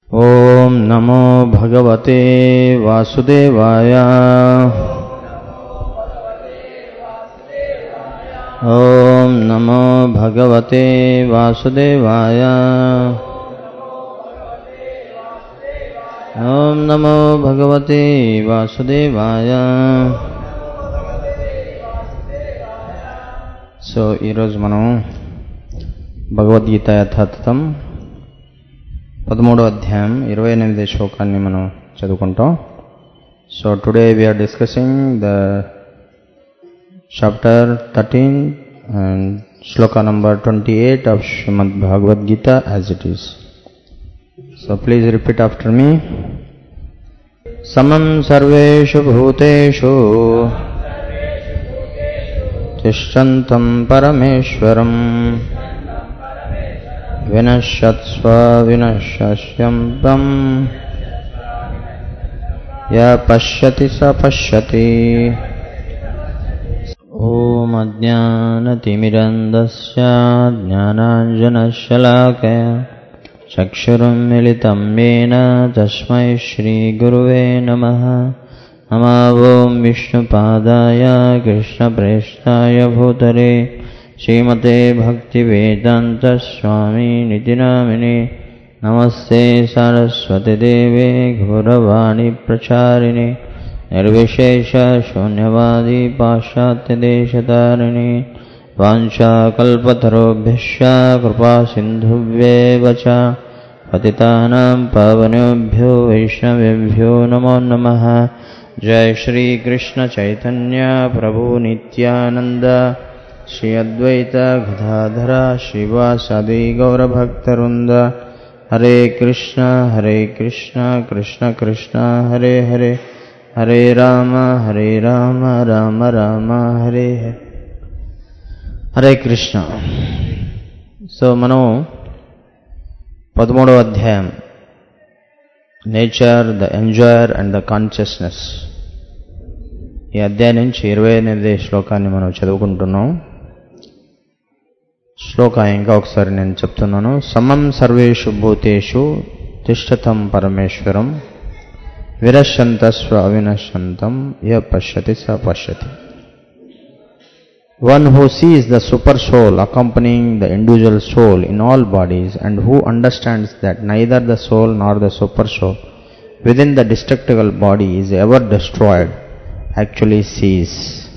ॐ नमो भगवते वासुदेवाय ॐ नमो भगवते वासुदेवाय ॐ नमो भगवते వాసుదేవాయ సో ఈరోజు మనం భగవద్గీత యథాతథం పదమూడో అధ్యాయం ఇరవై ఎనిమిది శ్లోకాన్ని మనం చదువుకుంటాం so today we are discussing the chapter thirteen and shloka number twenty eight of Shrimad Bhagavad Gita as it is so please repeat after me సమం సర్వేషు భూతేషు తిష్టంతం పరమేశ్వరం వినశ్యత్స్వ వినశ్యం య పశ్యతి స పశ్యతి ఓం అజ్ఞానతిమిరంధస్య జ్ఞానాంజనశలాకయ చక్షురున్మిళితం येन తస్మై శ్రీగురువే నమः నమా ఓం విష్ణుపాదాయ కృష్ణప్రేష్టాయ భూతరే శ్రీమతే భక్తివేదాन्तస్వామినితి నామినే నమస్తే సరస్వతిదేవే ఘోరవాణి ప్రచారిణి నిర్విశేష శూన్యవాది పాశ్చాత్యదేశతారిణి वाञ्छाकल्पतरोभ्यश्च कृपासिन्धुव्येव च पतितानां पावनेभ्यो वैष्णवेभ्यो नमो नमः जय श्रीकृष्णचैतन्य प्रभु नित्यानन्द श्री अद्वैत गदाधर श्रीवासादि गौरभक्तवृन्द हरे कृष्ण हरे कृष्ण कृष्ण कृष्ण हरे हरे हरे राम हरे राम राम राम हरे हरे హరే కృష్ణ సో మనం పదమూడవ అధ్యాయం nature the enjoyer and the consciousness ఈ అధ్యాయం నుంచి ఇరవై ఎనిమిది శ్లోకాన్ని మనం చదువుకుంటున్నాం శ్లోక ఇంకా ఒకసారి నేను చెప్తున్నాను సమం సర్వేషు భూతేషు తిష్టతం పరమేశ్వరం విరశంతస్వ అవినశంతం య పశ్యతి స పశ్యతి One who sees the super soul accompanying the individual soul in all bodies and who understands that neither the soul nor the super soul within the destructible body is ever destroyed actually sees.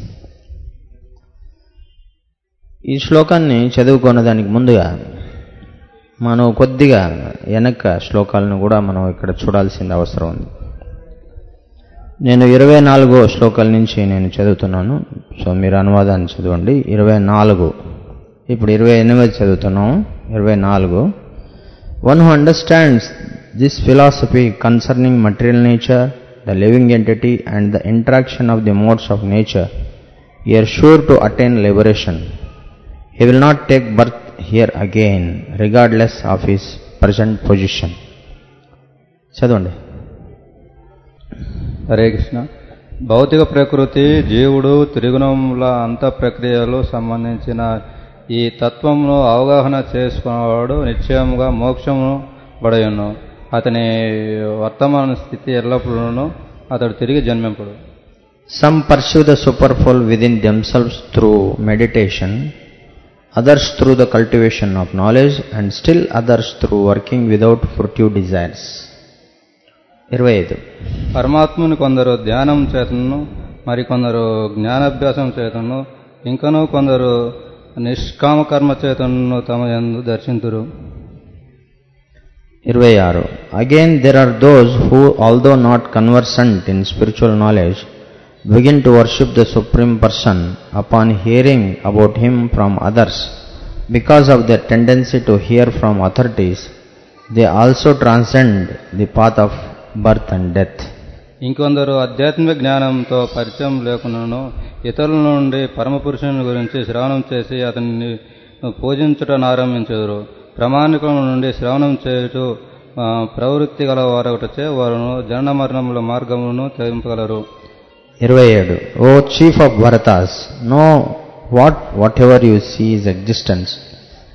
ఈ శ్లోకాన్ని చదువుకున్న దానికి ముందుగా మనం కొద్దిగా వెనక శ్లోకాలను కూడా మనం ఇక్కడ చూడాల్సిన అవసరం ఉంది నేను ఇరవై నాలుగో శ్లోకాల నుంచి నేను చదువుతున్నాను సో మీరు అనువాదాన్ని చదవండి ఇరవై నాలుగు ఇప్పుడు ఇరవై ఎనిమిది చదువుతున్నాం ఇరవై నాలుగు one who understands this philosophy concerning material nature the living entity and the interaction of the modes of nature you are sure to attain liberation he will not take birth here again regardless of his present position చదవండి హరే కృష్ణ భౌతిక ప్రకృతి జీవుడు త్రిగుణముల అంత ప్రక్రియలు సంబంధించిన ఈ తత్వమును అవగాహన చేసుకున్నవాడు నిశ్చయముగా మోక్షమును పడయును అతని వర్తమాన స్థితి ఎల్లప్పుడూ అతడు తిరిగి జన్మింపడు Some pursue the superful within themselves through meditation, others through the cultivation of knowledge, and still others through working without furtive desires. ఇరవై ఐదు పరమాత్ముని కొందరు ధ్యానం చేతను మరికొందరు జ్ఞానాభ్యాసం చేతను ఇంకనూ కొందరు నిష్కామ కర్మ చేతను తమ యందు దర్శింతురు ఇరవై ఆరు again there are those who although not conversant in spiritual knowledge begin to worship the supreme person upon hearing about him from others because of the tendency to hear from authorities they also transcend the path of birth and death ఇంకొందరు ఆధ్యాత్మిక జ్ఞానంతో పరిచయం లేకున్నాను ఇతరుల నుండి పరమపురుషుని గురించి శ్రవణం చేసి అతన్ని పూజించుటను ఆరంభించదురు ప్రమాణికుల నుండి శ్రవణం చేయుచు ఆ, ప్రవృత్తి గల వారొకటచే వారును జనన మరణముల మార్గములను తెంపగలరు ఇరవై ఏడు O chief of Bharatas know what whatever you see is existence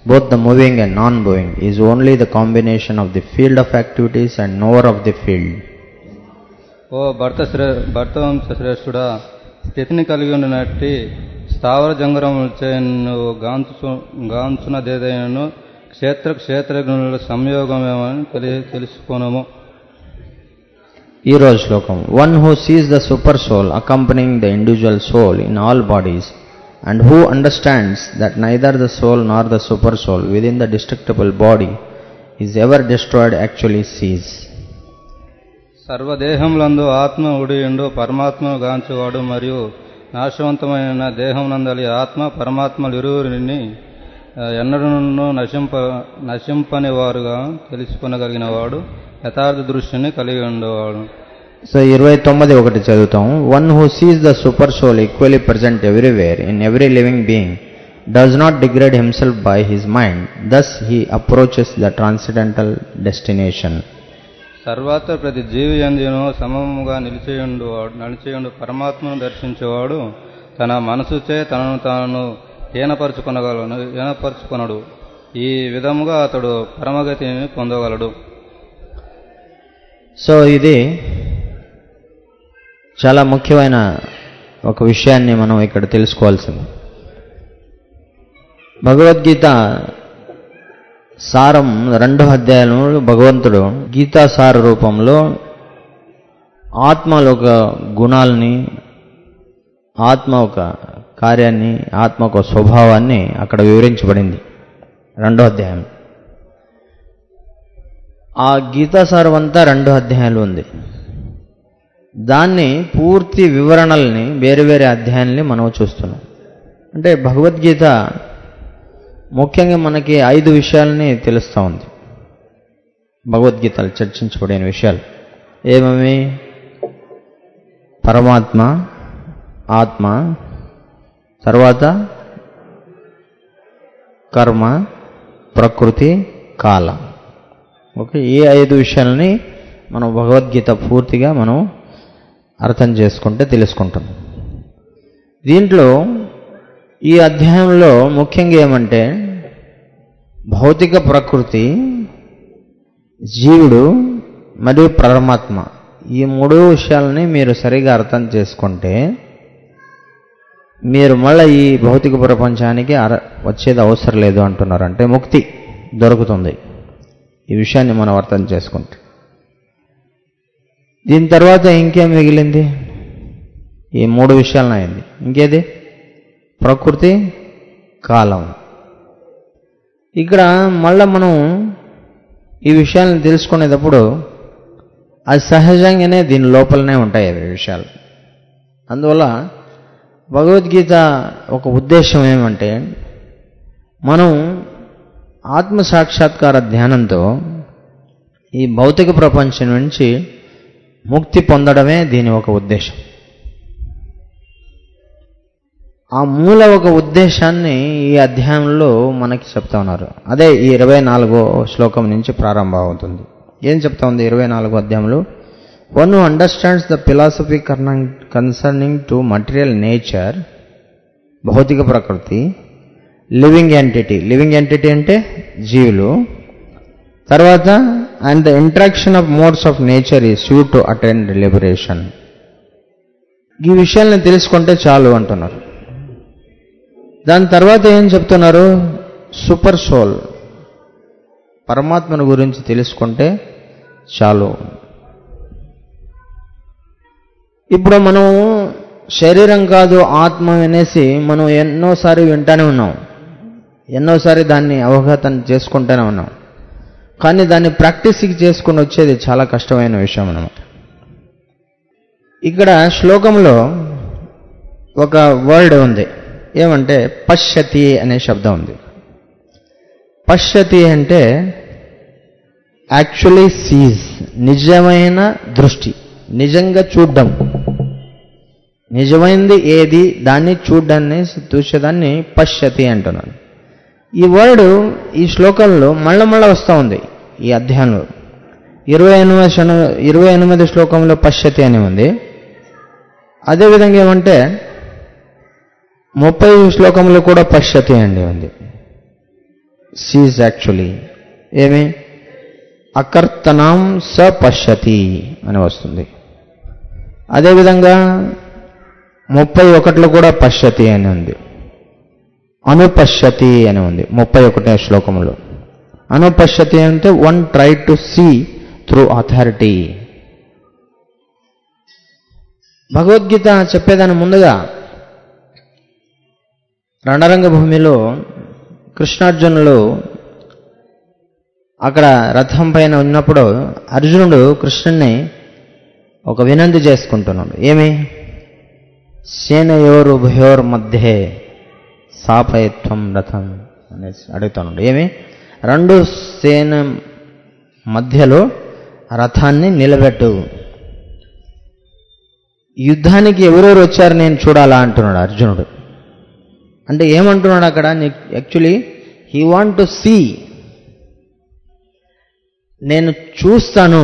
both the moving and non-moving, is only the combination of the field of activities and knower of the field. ఓ భర్త శ్రే భర్తవంశ శ్రేష్ఠుడా స్థితిని కలిగి ఉండినట్టి స్థావర జంగరములచే నువ్వు గాంచు గాంచున్నదేదైనను క్షేత్ర క్షేత్రజ్ఞుల సంయోగమేమని తెలి తెలుసుకొనము ఈరోజు శ్లోకం one who sees the super soul accompanying the individual soul in all bodies and who understands that neither the soul nor the super soul within the destructible body is ever destroyed actually sees సర్వదేహములందు ఆత్మ ఉడియుండు పరమాత్మను గాంచువాడు మరియు నాశవంతమైన దేహమునందలి ఆత్మ పరమాత్మలు ఇరువురిని ఆ, ఎన్నడూ నశింప నశింపని వారుగా తెలుసుకొనగలిగిన వాడు యథార్థ దృష్టిని కలిగి ఉండేవాడు సో ఇరవై తొమ్మిది ఒకటి చదువుతాం one who sees the super soul equally present everywhere in every living being does not degrade himself by his mind thus he approaches the transcendental destination సర్వత్ర ప్రతి జీవి ఎందును సమముగా నిలిచేయుండువాడు నడిచేయుండు పరమాత్మను దర్శించేవాడు తన మనసుచే తనను తాను హీనపరుచుకొనగలను హీనపరుచుకొనడు ఈ విధముగా అతడు పరమగతిని పొందగలడు సో ఇది చాలా ముఖ్యమైన ఒక విషయాన్ని మనం ఇక్కడ తెలుసుకోవాల్సింది భగవద్గీత సారం రెండో అధ్యాయంలో భగవంతుడు గీతా సార రూపంలో ఆత్మలో ఒక గుణాలని ఆత్మ ఒక కార్యాన్ని ఆత్మ ఒక స్వభావాన్ని అక్కడ వివరించబడింది రెండో అధ్యాయం ఆ గీతాసారం అంతా రెండో అధ్యాయాలు ఉంది దాన్ని పూర్తి వివరణల్ని వేరే వేరే అధ్యాయాల్ని మనం చూస్తున్నాం అంటే భగవద్గీత ముఖ్యంగా మనకి ఐదు విషయాలని తెలుస్తూ ఉంది భగవద్గీతలు చర్చించబడిన విషయాలు ఏమేమి పరమాత్మ ఆత్మ తర్వాత కర్మ ప్రకృతి కాలం ఓకే ఈ ఐదు విషయాలని మనం భగవద్గీత పూర్తిగా మనం అర్థం చేసుకుంటే తెలుసుకుంటాం దీంట్లో ఈ అధ్యాయంలో ముఖ్యంగా ఏమంటే భౌతిక ప్రకృతి జీవుడు మరియు పరమాత్మ ఈ మూడు విషయాలని మీరు సరిగా అర్థం చేసుకుంటే మీరు మళ్ళీ ఈ భౌతిక ప్రపంచానికి అర- వచ్చేది అవసరం లేదు అంటున్నారు అంటే ముక్తి దొరుకుతుంది ఈ విషయాన్ని మనం అర్థం చేసుకుంటే దీని తర్వాత ఇంకేం మిగిలింది ఈ మూడు విషయాలను అయింది ఇంకేది ప్రకృతి కాలం ఇక్కడ మళ్ళా మనం ఈ విషయాలను తెలుసుకునేటప్పుడు అది సహజంగానే దీని లోపలనే ఉంటాయి అవి విషయాలు అందువల్ల భగవద్గీత ఒక ఉద్దేశం ఏమంటే మనం ఆత్మ సాక్షాత్కార ధ్యానంతో ఈ భౌతిక ప్రపంచం నుంచి ముక్తి పొందడమే దీని ఒక ఉద్దేశం ఆ మూల ఒక ఉద్దేశాన్ని ఈ అధ్యాయంలో మనకి చెప్తా ఉన్నారు అదే ఈ ఇరవై నాలుగో శ్లోకం నుంచి ప్రారంభం అవుతుంది ఏం చెప్తా ఉంది ఇరవై నాలుగో అధ్యాయంలో one who understands the philosophy concerning to material nature భౌతిక ప్రకృతి లివింగ్ ఎంటిటీ లివింగ్ ఎంటిటీ అంటే జీవులు తర్వాత and the interaction of modes of nature ఈ సూ టు అటెండ్ లిబరేషన్ ఈ విషయాలను తెలుసుకుంటే చాలు అంటున్నారు దాని తర్వాత ఏం చెప్తున్నారు సూపర్ సోల్ పరమాత్మను గురించి తెలుసుకుంటే చాలు ఇప్పుడు మనం శరీరం కాదు ఆత్మ అనేసి మనం ఎన్నోసారి వింటానే ఉన్నాం ఎన్నోసారి దాన్ని అవగాహన చేసుకుంటూనే ఉన్నాం కానీ దాన్ని ప్రాక్టీస్కి చేసుకుని వచ్చేది చాలా కష్టమైన విషయం అన్నమాట ఇక్కడ శ్లోకంలో ఒక వర్డ్ ఉంది ఏమంటే పశ్యతి అనే శబ్దం ఉంది పశ్యతి అంటే యాక్చువల్లీ సీజ్ నిజమైన దృష్టి నిజంగా చూడ్డం నిజమైనది ఏది దాన్ని చూడ్డాన్ని చూసేదాన్ని పశ్యతి అంటున్నాను ఈ వర్డ్ ఈ శ్లోకంలో మళ్ళా మళ్ళా వస్తూ ఉంది ఈ అధ్యాయంలో ఇరవై ఎనిమిది శ్లో- ఇరవై ఎనిమిది శ్లోకంలో పశ్యతి అని ఉంది అదేవిధంగా ఏమంటే ముప్పై శ్లోకంలో కూడా పశ్యతి అండి ఉంది సీజ్ యాక్చువల్లీ ఏమి అకర్తనాం స పశ్యతి అని వస్తుంది అదేవిధంగా ముప్పై ఒకటిలో కూడా పశ్యతి అని ఉంది అనుపశ్యతి అని ఉంది ముప్పై ఒకటే శ్లోకంలో అనుపశ్యతి అంటే one try to see through authority Bhagavad Gita చెప్పేదాని ముందుగా రణరంగ భూమిలో కృష్ణార్జునులు అక్కడ రథం పైన ఉన్నప్పుడు అర్జునుడు కృష్ణుణ్ణి ఒక వినంతి చేసుకుంటున్నాడు ఏమి సేనయోరు భయోర్ మధ్యే సాపయత్వం రథం అనేసి అడుగుతున్నాడు ఏమి రెండు సేన మధ్యలో రథాన్ని నిలబెట్టు యుద్ధానికి ఎవరెవరు వచ్చారు నేను చూడాలా అంటున్నాడు అర్జునుడు అంటే ఏమంటున్నాడు అక్కడ actually he want to see నేను చూస్తాను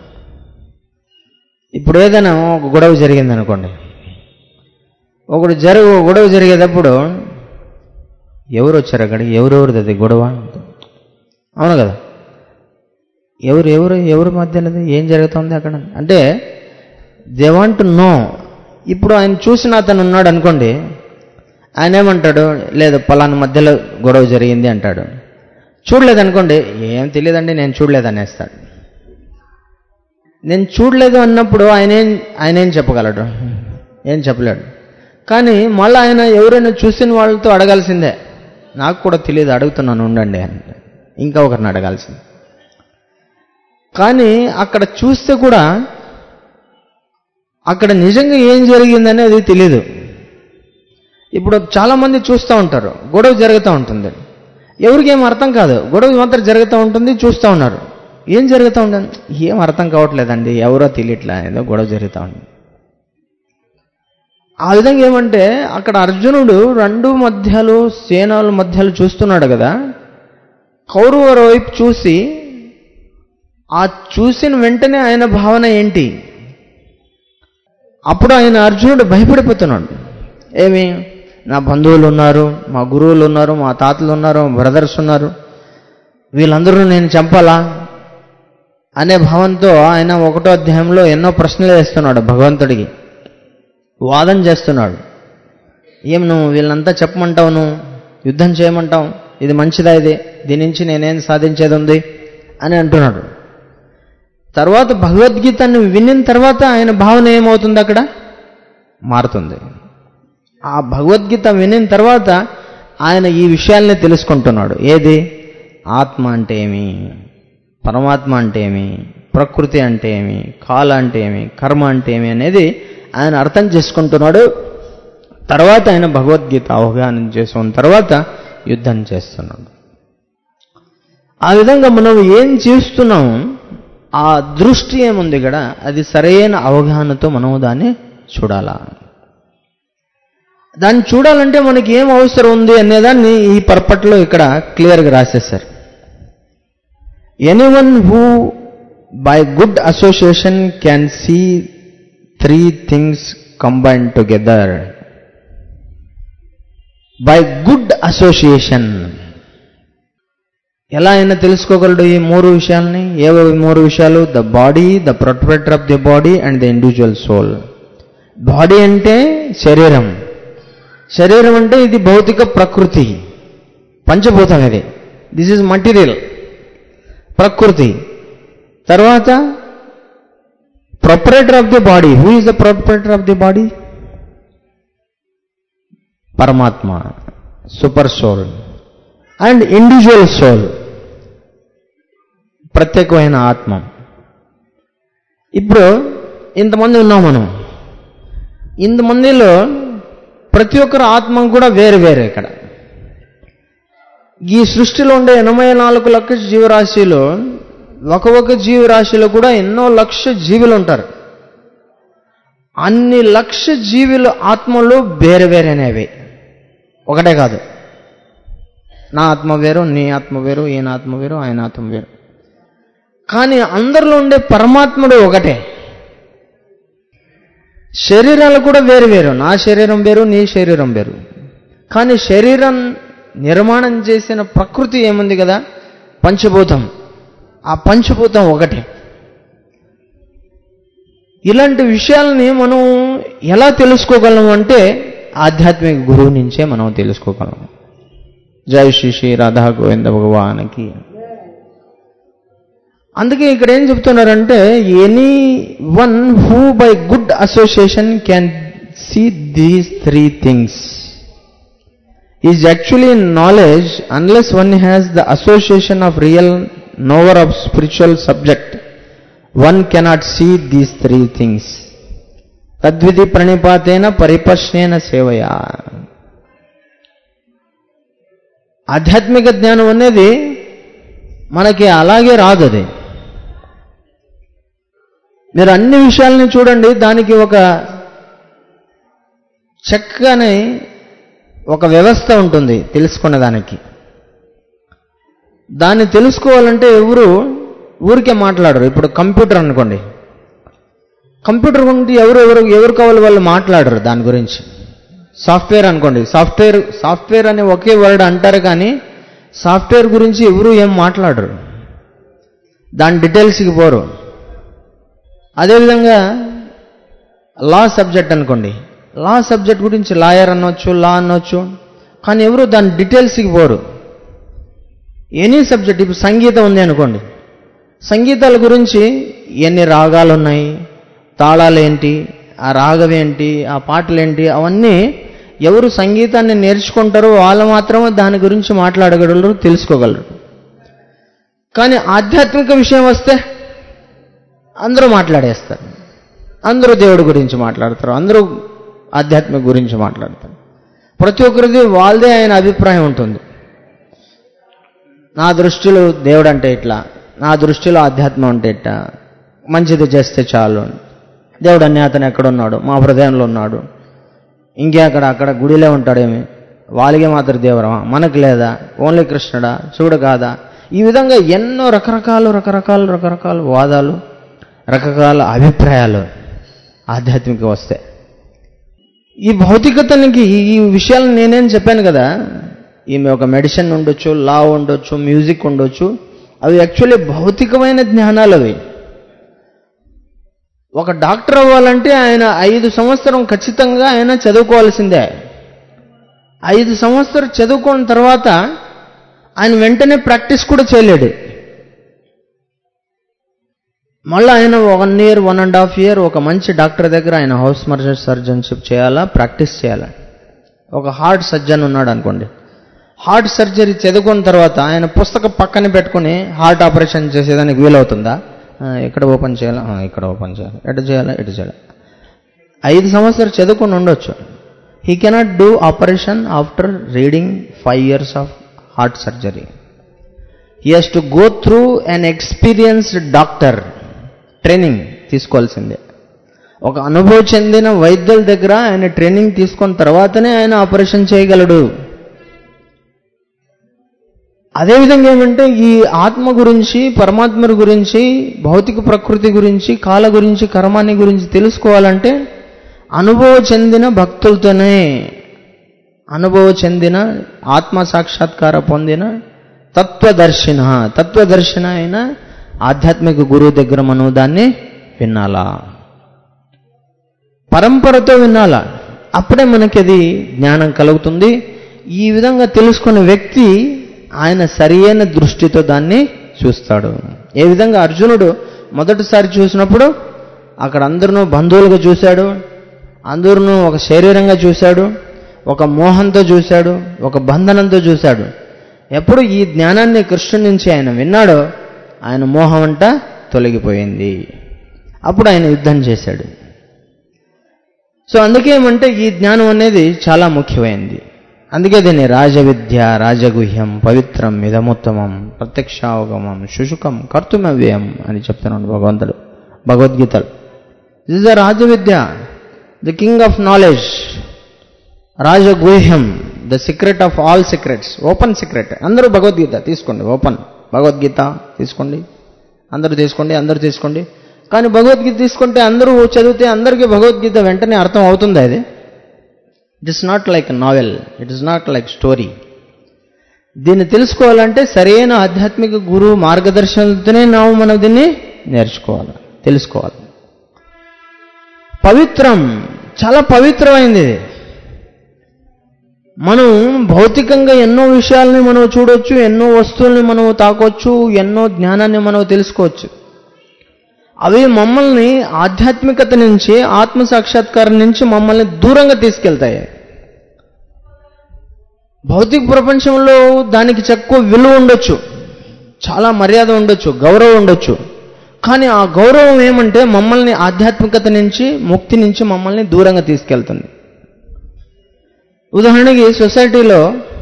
ఇప్పుడు ఏదైనా ఒక గొడవ జరిగింది అనుకోండి ఒకడు జరుగు గొడవ జరిగేటప్పుడు ఎవరు వచ్చారు అక్కడికి ఎవరెవరిది అది గొడవ అవును కదా ఎవరు ఎవరు ఎవరి మధ్యలో ఏం జరుగుతుంది అక్కడ అంటే దే వాంట్ నో ఇప్పుడు ఆయన చూసిన అతను ఉన్నాడు అనుకోండి ఆయన ఏమంటాడు లేదు పలానా మధ్యలో గొడవ జరిగింది అంటాడు చూడలేదు అనుకోండి ఏం తెలియదండి నేను చూడలేదు అనేస్తాడు నేను చూడలేదు అన్నప్పుడు ఆయన ఏం ఆయన ఏం చెప్పగలడు ఏం చెప్పలేడు కానీ మళ్ళీ ఆయన ఎవరైనా చూసిన వాళ్ళతో అడగాల్సిందే నాకు కూడా తెలియదు అడుగుతున్నాను ఉండండి అని ఇంకా ఒకరిని అడగాల్సింది కానీ అక్కడ చూస్తే కూడా అక్కడ నిజంగా ఏం జరిగిందని అది తెలియదు ఇప్పుడు చాలామంది చూస్తూ ఉంటారు గొడవ జరుగుతూ ఉంటుంది ఎవరికి ఏం అర్థం కాదు గొడవ మాత్రం జరుగుతూ ఉంటుంది చూస్తూ ఉన్నారు ఏం జరుగుతూ ఉంటుంది ఏం అర్థం కావట్లేదండి ఎవరో తెలియట్లా ఏదో గొడవ జరుగుతూ ఉంది ఆ విధంగా ఏమంటే అక్కడ అర్జునుడు రెండు మధ్యలో సేనల మధ్యలో చూస్తున్నాడు కదా కౌరవుల వైపు చూసి ఆ చూసిన వెంటనే ఆయన భావన ఏంటి అప్పుడు ఆయన అర్జునుడు భయపడిపోతున్నాడు ఏమి నా బంధువులు ఉన్నారు మా గురువులు ఉన్నారు మా తాతలు ఉన్నారు మా బ్రదర్స్ ఉన్నారు వీళ్ళందరూ నేను చంపాలా అనే భావంతో ఆయన ఒకటో అధ్యాయంలో ఎన్నో ప్రశ్నలు వేస్తున్నాడు భగవంతుడికి వాదన చేస్తున్నాడు ఏం నువ్వు వీళ్ళంతా చెప్పమంటావు నువ్వు యుద్ధం చేయమంటావు ఇది మంచిదా ఇది దీని నుంచి నేనేం సాధించేది ఉంది అని అంటున్నాడు తర్వాత భగవద్గీతను వినిన తర్వాత ఆయన భావన ఏమవుతుంది అక్కడ మారుతుంది ఆ భగవద్గీత వినిన తర్వాత ఆయన ఈ విషయాల్ని తెలుసుకుంటున్నాడు ఏది ఆత్మ అంటే ఏమి పరమాత్మ అంటే ఏమి ప్రకృతి అంటే ఏమి కాల అంటే ఏమి కర్మ అంటే ఏమి అనేది ఆయన అర్థం చేసుకుంటున్నాడు తర్వాత ఆయన భగవద్గీత అవగాహన చేసుకున్న తర్వాత యుద్ధం చేస్తున్నాడు ఆ విధంగా మనం ఏం చేస్తున్నాం ఆ దృష్టి ఏముంది ఇక్కడ అది సరైన అవగాహనతో మనం దాన్ని చూడాలా దాన్ని చూడాలంటే మనకి ఏం అవసరం ఉంది అనేదాన్ని ఈ పర్పట్లో ఇక్కడ క్లియర్గా రాసేశారు anyone who by good association can see three things combine together by good association ఎలా అయినా తెలుసుకోగలడు ఈ మూడు విషయాల్ని ఏవో మూడు విషయాలు the body the protector of the body and the individual soul body అంటే శరీరం శరీరం అంటే ఇది భౌతిక ప్రకృతి పంచభూతం ఇది దిస్ ఈజ్ మటీరియల్ ప్రకృతి తర్వాత proprietor of the body who is the proprietor of the body పరమాత్మ super soul and individual soul ప్రత్యేకమైన ఆత్మ ఇప్పుడు ఇంతమంది ఉన్నాం మనం ఇంతమందిలో ప్రతి ఒక్కరు ఆత్మ కూడా వేరు వేరే ఇక్కడ ఈ సృష్టిలో ఉండే ఎనభై నాలుగు లక్ష జీవరాశిలో ఒక ఒక జీవరాశిలో కూడా ఎన్నో లక్ష జీవులు ఉంటారు అన్ని లక్ష జీవులు ఆత్మలు వేరే వేరేనేవి ఒకటే కాదు నా ఆత్మ వేరు నీ ఆత్మ వేరు ఈయన ఆత్మ వేరు ఆయన ఆత్మ వేరు కానీ అందరిలో ఉండే పరమాత్ముడు ఒకటే శరీరాలు కూడా వేరు వేరు నా శరీరం వేరు నీ శరీరం వేరు కానీ శరీరం నిర్మాణం చేసిన ప్రకృతి ఏముంది కదా పంచభూతం ఆ పంచభూతం ఒకటి ఇలాంటి విషయాలని మనం ఎలా తెలుసుకోగలం అంటే ఆధ్యాత్మిక గురువు నుంచే మనం తెలుసుకోగలం జై శ్రీ శ్రీ రాధా గోవింద భగవానికి అందుకే ఇక్కడ ఏం చెప్తున్నారంటే anyone who by good association can see these three things is actually knowledge unless one has the association of real knower of spiritual subject one cannot see these three things తద్విధి ప్రణిపాతేన పరిపశ్నేన సేవయా ఆధ్యాత్మిక జ్ఞానం అనేది మనకి అలాగే రాదు అది మీరు అన్ని విషయాలని చూడండి దానికి ఒక చక్కని ఒక వ్యవస్థ ఉంటుంది తెలుసుకునే దానికి దాన్ని తెలుసుకోవాలంటే ఎవరు ఊరికే మాట్లాడరు ఇప్పుడు కంప్యూటర్ అనుకోండి కంప్యూటర్ గురించి ఎవరు ఎవరు ఎవరు కావాలి వాళ్ళు మాట్లాడరు దాని గురించి సాఫ్ట్వేర్ అనుకోండి సాఫ్ట్వేర్ సాఫ్ట్వేర్ అనే ఒకే వర్డ్ అంటారు కానీ సాఫ్ట్వేర్ గురించి ఎవరు ఏం మాట్లాడరు దాని డీటెయిల్స్కి పోరు అదేవిధంగా లా సబ్జెక్ట్ అనుకోండి లా సబ్జెక్ట్ గురించి లాయర్ అనొచ్చు లా అనొచ్చు కానీ ఎవరు దాని డీటెయిల్స్కి పోరు ఎనీ సబ్జెక్ట్ ఇప్పుడు సంగీతం ఉంది అనుకోండి సంగీతాల గురించి ఎన్ని రాగాలు ఉన్నాయి తాళాలు ఏంటి ఆ రాగం ఏంటి ఆ పాటలు ఏంటి అవన్నీ ఎవరు సంగీతాన్ని నేర్చుకుంటారో వాళ్ళు మాత్రమే దాని గురించి మాట్లాడగలరు తెలుసుకోగలరు కానీ ఆధ్యాత్మిక విషయం వస్తే అందరూ మాట్లాడేస్తారు అందరూ దేవుడి గురించి మాట్లాడతారు అందరూ ఆధ్యాత్మిక గురించి మాట్లాడతారు ప్రతి ఒక్కరిది వాళ్ళదే ఆయన అభిప్రాయం ఉంటుంది నా దృష్టిలో దేవుడు అంటే ఇట్లా నా దృష్టిలో ఆధ్యాత్మం అంటే ఇట్లా మంచిది చేస్తే చాలు దేవుడు అన్ని అతను ఎక్కడున్నాడు మా హృదయంలో ఉన్నాడు ఇంకే అక్కడ అక్కడ గుడిలో ఉంటాడేమి వాళ్ళకే మాత్రం దేవరమా మనకు లేదా ఓన్లీ కృష్ణుడా చూడు కాదా ఈ విధంగా ఎన్నో రకరకాలు రకరకాలు రకరకాల వాదాలు రకరకాల అభిప్రాయాలు ఆధ్యాత్మిక వస్తే ఈ భౌతికతనికి ఈ విషయాలు నేనేం చెప్పాను కదా ఈమె ఒక మెడిసిన్ ఉండొచ్చు లా ఉండొచ్చు మ్యూజిక్ ఉండొచ్చు అవి యాక్చువల్లీ భౌతికమైన జ్ఞానాలు అవి ఒక డాక్టర్ అవ్వాలంటే ఆయన ఐదు సంవత్సరం ఖచ్చితంగా ఆయన చదువుకోవాల్సిందే ఐదు సంవత్సరం చదువుకున్న తర్వాత ఆయన వెంటనే ప్రాక్టీస్ కూడా చేయలేడు మళ్ళీ ఆయన one year one and half year ఒక మంచి డాక్టర్ దగ్గర ఆయన హౌస్ మర్జర్ సర్జన్షిప్ చేయాలా ప్రాక్టీస్ చేయాలా ఒక హార్ట్ సర్జన్ ఉన్నాడు అనుకోండి హార్ట్ సర్జరీ చదువుకున్న తర్వాత ఆయన పుస్తకం పక్కన పెట్టుకుని హార్ట్ ఆపరేషన్ చేసేదానికి వీలవుతుందా ఆ, ఎక్కడ ఓపెన్ చేయాలా ఆ, ఇక్కడ ఓపెన్ చేయాలి ఎటు చేయాలా ఎటు చేయాలి ఐదు సంవత్సరాలు చదువుకుని ఉండొచ్చు he cannot do operation after reading five years of heart surgery he has to go through an experienced doctor training తీసుకోవాల్సిందే ఒక అనుభవం చెందిన వైద్యుల దగ్గర ఆయన ట్రైనింగ్ తీసుకున్న తర్వాతనే ఆయన ఆపరేషన్ చేయగలడు అదేవిధంగా ఏమంటే ఈ ఆత్మ గురించి పరమాత్మ గురించి భౌతిక ప్రకృతి గురించి కాల గురించి కర్మాన్ని గురించి తెలుసుకోవాలంటే అనుభవ చెందిన భక్తులతోనే అనుభవ చెందిన ఆత్మ సాక్షాత్కార పొందిన తత్వదర్శిన తత్వదర్శన అయిన ఆధ్యాత్మిక గురువు దగ్గర మనం దాన్ని వినాలా పరంపరతో వినాలా అప్పుడే మనకి అది జ్ఞానం కలుగుతుంది ఈ విధంగా తెలుసుకున్న వ్యక్తి ఆయన సరియైన దృష్టితో దాన్ని చూస్తాడు ఏ విధంగా అర్జునుడు మొదటిసారి చూసినప్పుడు అక్కడ అందరూ బంధువులుగా చూశాడు అందరూ ఒక శరీరంగా చూశాడు ఒక మోహంతో చూశాడు ఒక బంధనంతో చూశాడు ఎప్పుడు ఈ జ్ఞానాన్ని కృష్ణుడి నుంచి ఆయన విన్నాడో ఆయన మోహం అంట తొలగిపోయింది అప్పుడు ఆయన యుద్ధం చేశాడు సో అందుకే ఏమంటే ఈ జ్ఞానం అనేది చాలా ముఖ్యమైనది అందుకే దీన్ని రాజవిద్య రాజగుహ్యం పవిత్రం ఇదముత్తమం ప్రత్యక్షావగమం శుశుకం కర్తుమవ్యయం అని చెప్తున్నాడు భగవంతుడు భగవద్గీతలు దిస్ ద రాజవిద్య ద కింగ్ ఆఫ్ నాలెడ్జ్ రాజగుహ్యం the secret of all secrets open secret అందరూ భగవద్గీత తీసుకోండి ఓపెన్ భగవద్గీత తీసుకోండి అందరూ తీసుకోండి అందరూ తీసుకోండి కానీ భగవద్గీత తీసుకుంటే అందరూ చదివితే అందరికీ భగవద్గీత వెంటనే అర్థం అవుతుంది అది it is not like novel it is not like story దీన్ని తెలుసుకోవాలంటే సరైన ఆధ్యాత్మిక గురువు మార్గదర్శనంతోనే ನಾವು మనం దీన్ని నేర్చుకోవాలి తెలుసుకోవాలి పవిత్రం చాలా పవిత్రమైంది ఇది మనం భౌతికంగా ఎన్నో విషయాల్ని మనం చూడొచ్చు ఎన్నో వస్తువుల్ని మనం తాకొచ్చు ఎన్నో జ్ఞానాన్ని మనం తెలుసుకోవచ్చు అవి మమ్మల్ని ఆధ్యాత్మికత నుంచి ఆత్మ సాక్షాత్కారం నుంచి మమ్మల్ని దూరంగా తీసుకెళ్తాయి భౌతిక ప్రపంచంలో దానికి తక్కువ విలువ ఉండొచ్చు చాలా మర్యాద ఉండొచ్చు గౌరవం ఉండొచ్చు కానీ ఆ గౌరవం ఏమంటే మమ్మల్ని ఆధ్యాత్మికత నుంచి ముక్తి నుంచి మమ్మల్ని దూరంగా తీసుకెళ్తుంది ఉదాహరణకి సొసైటీలో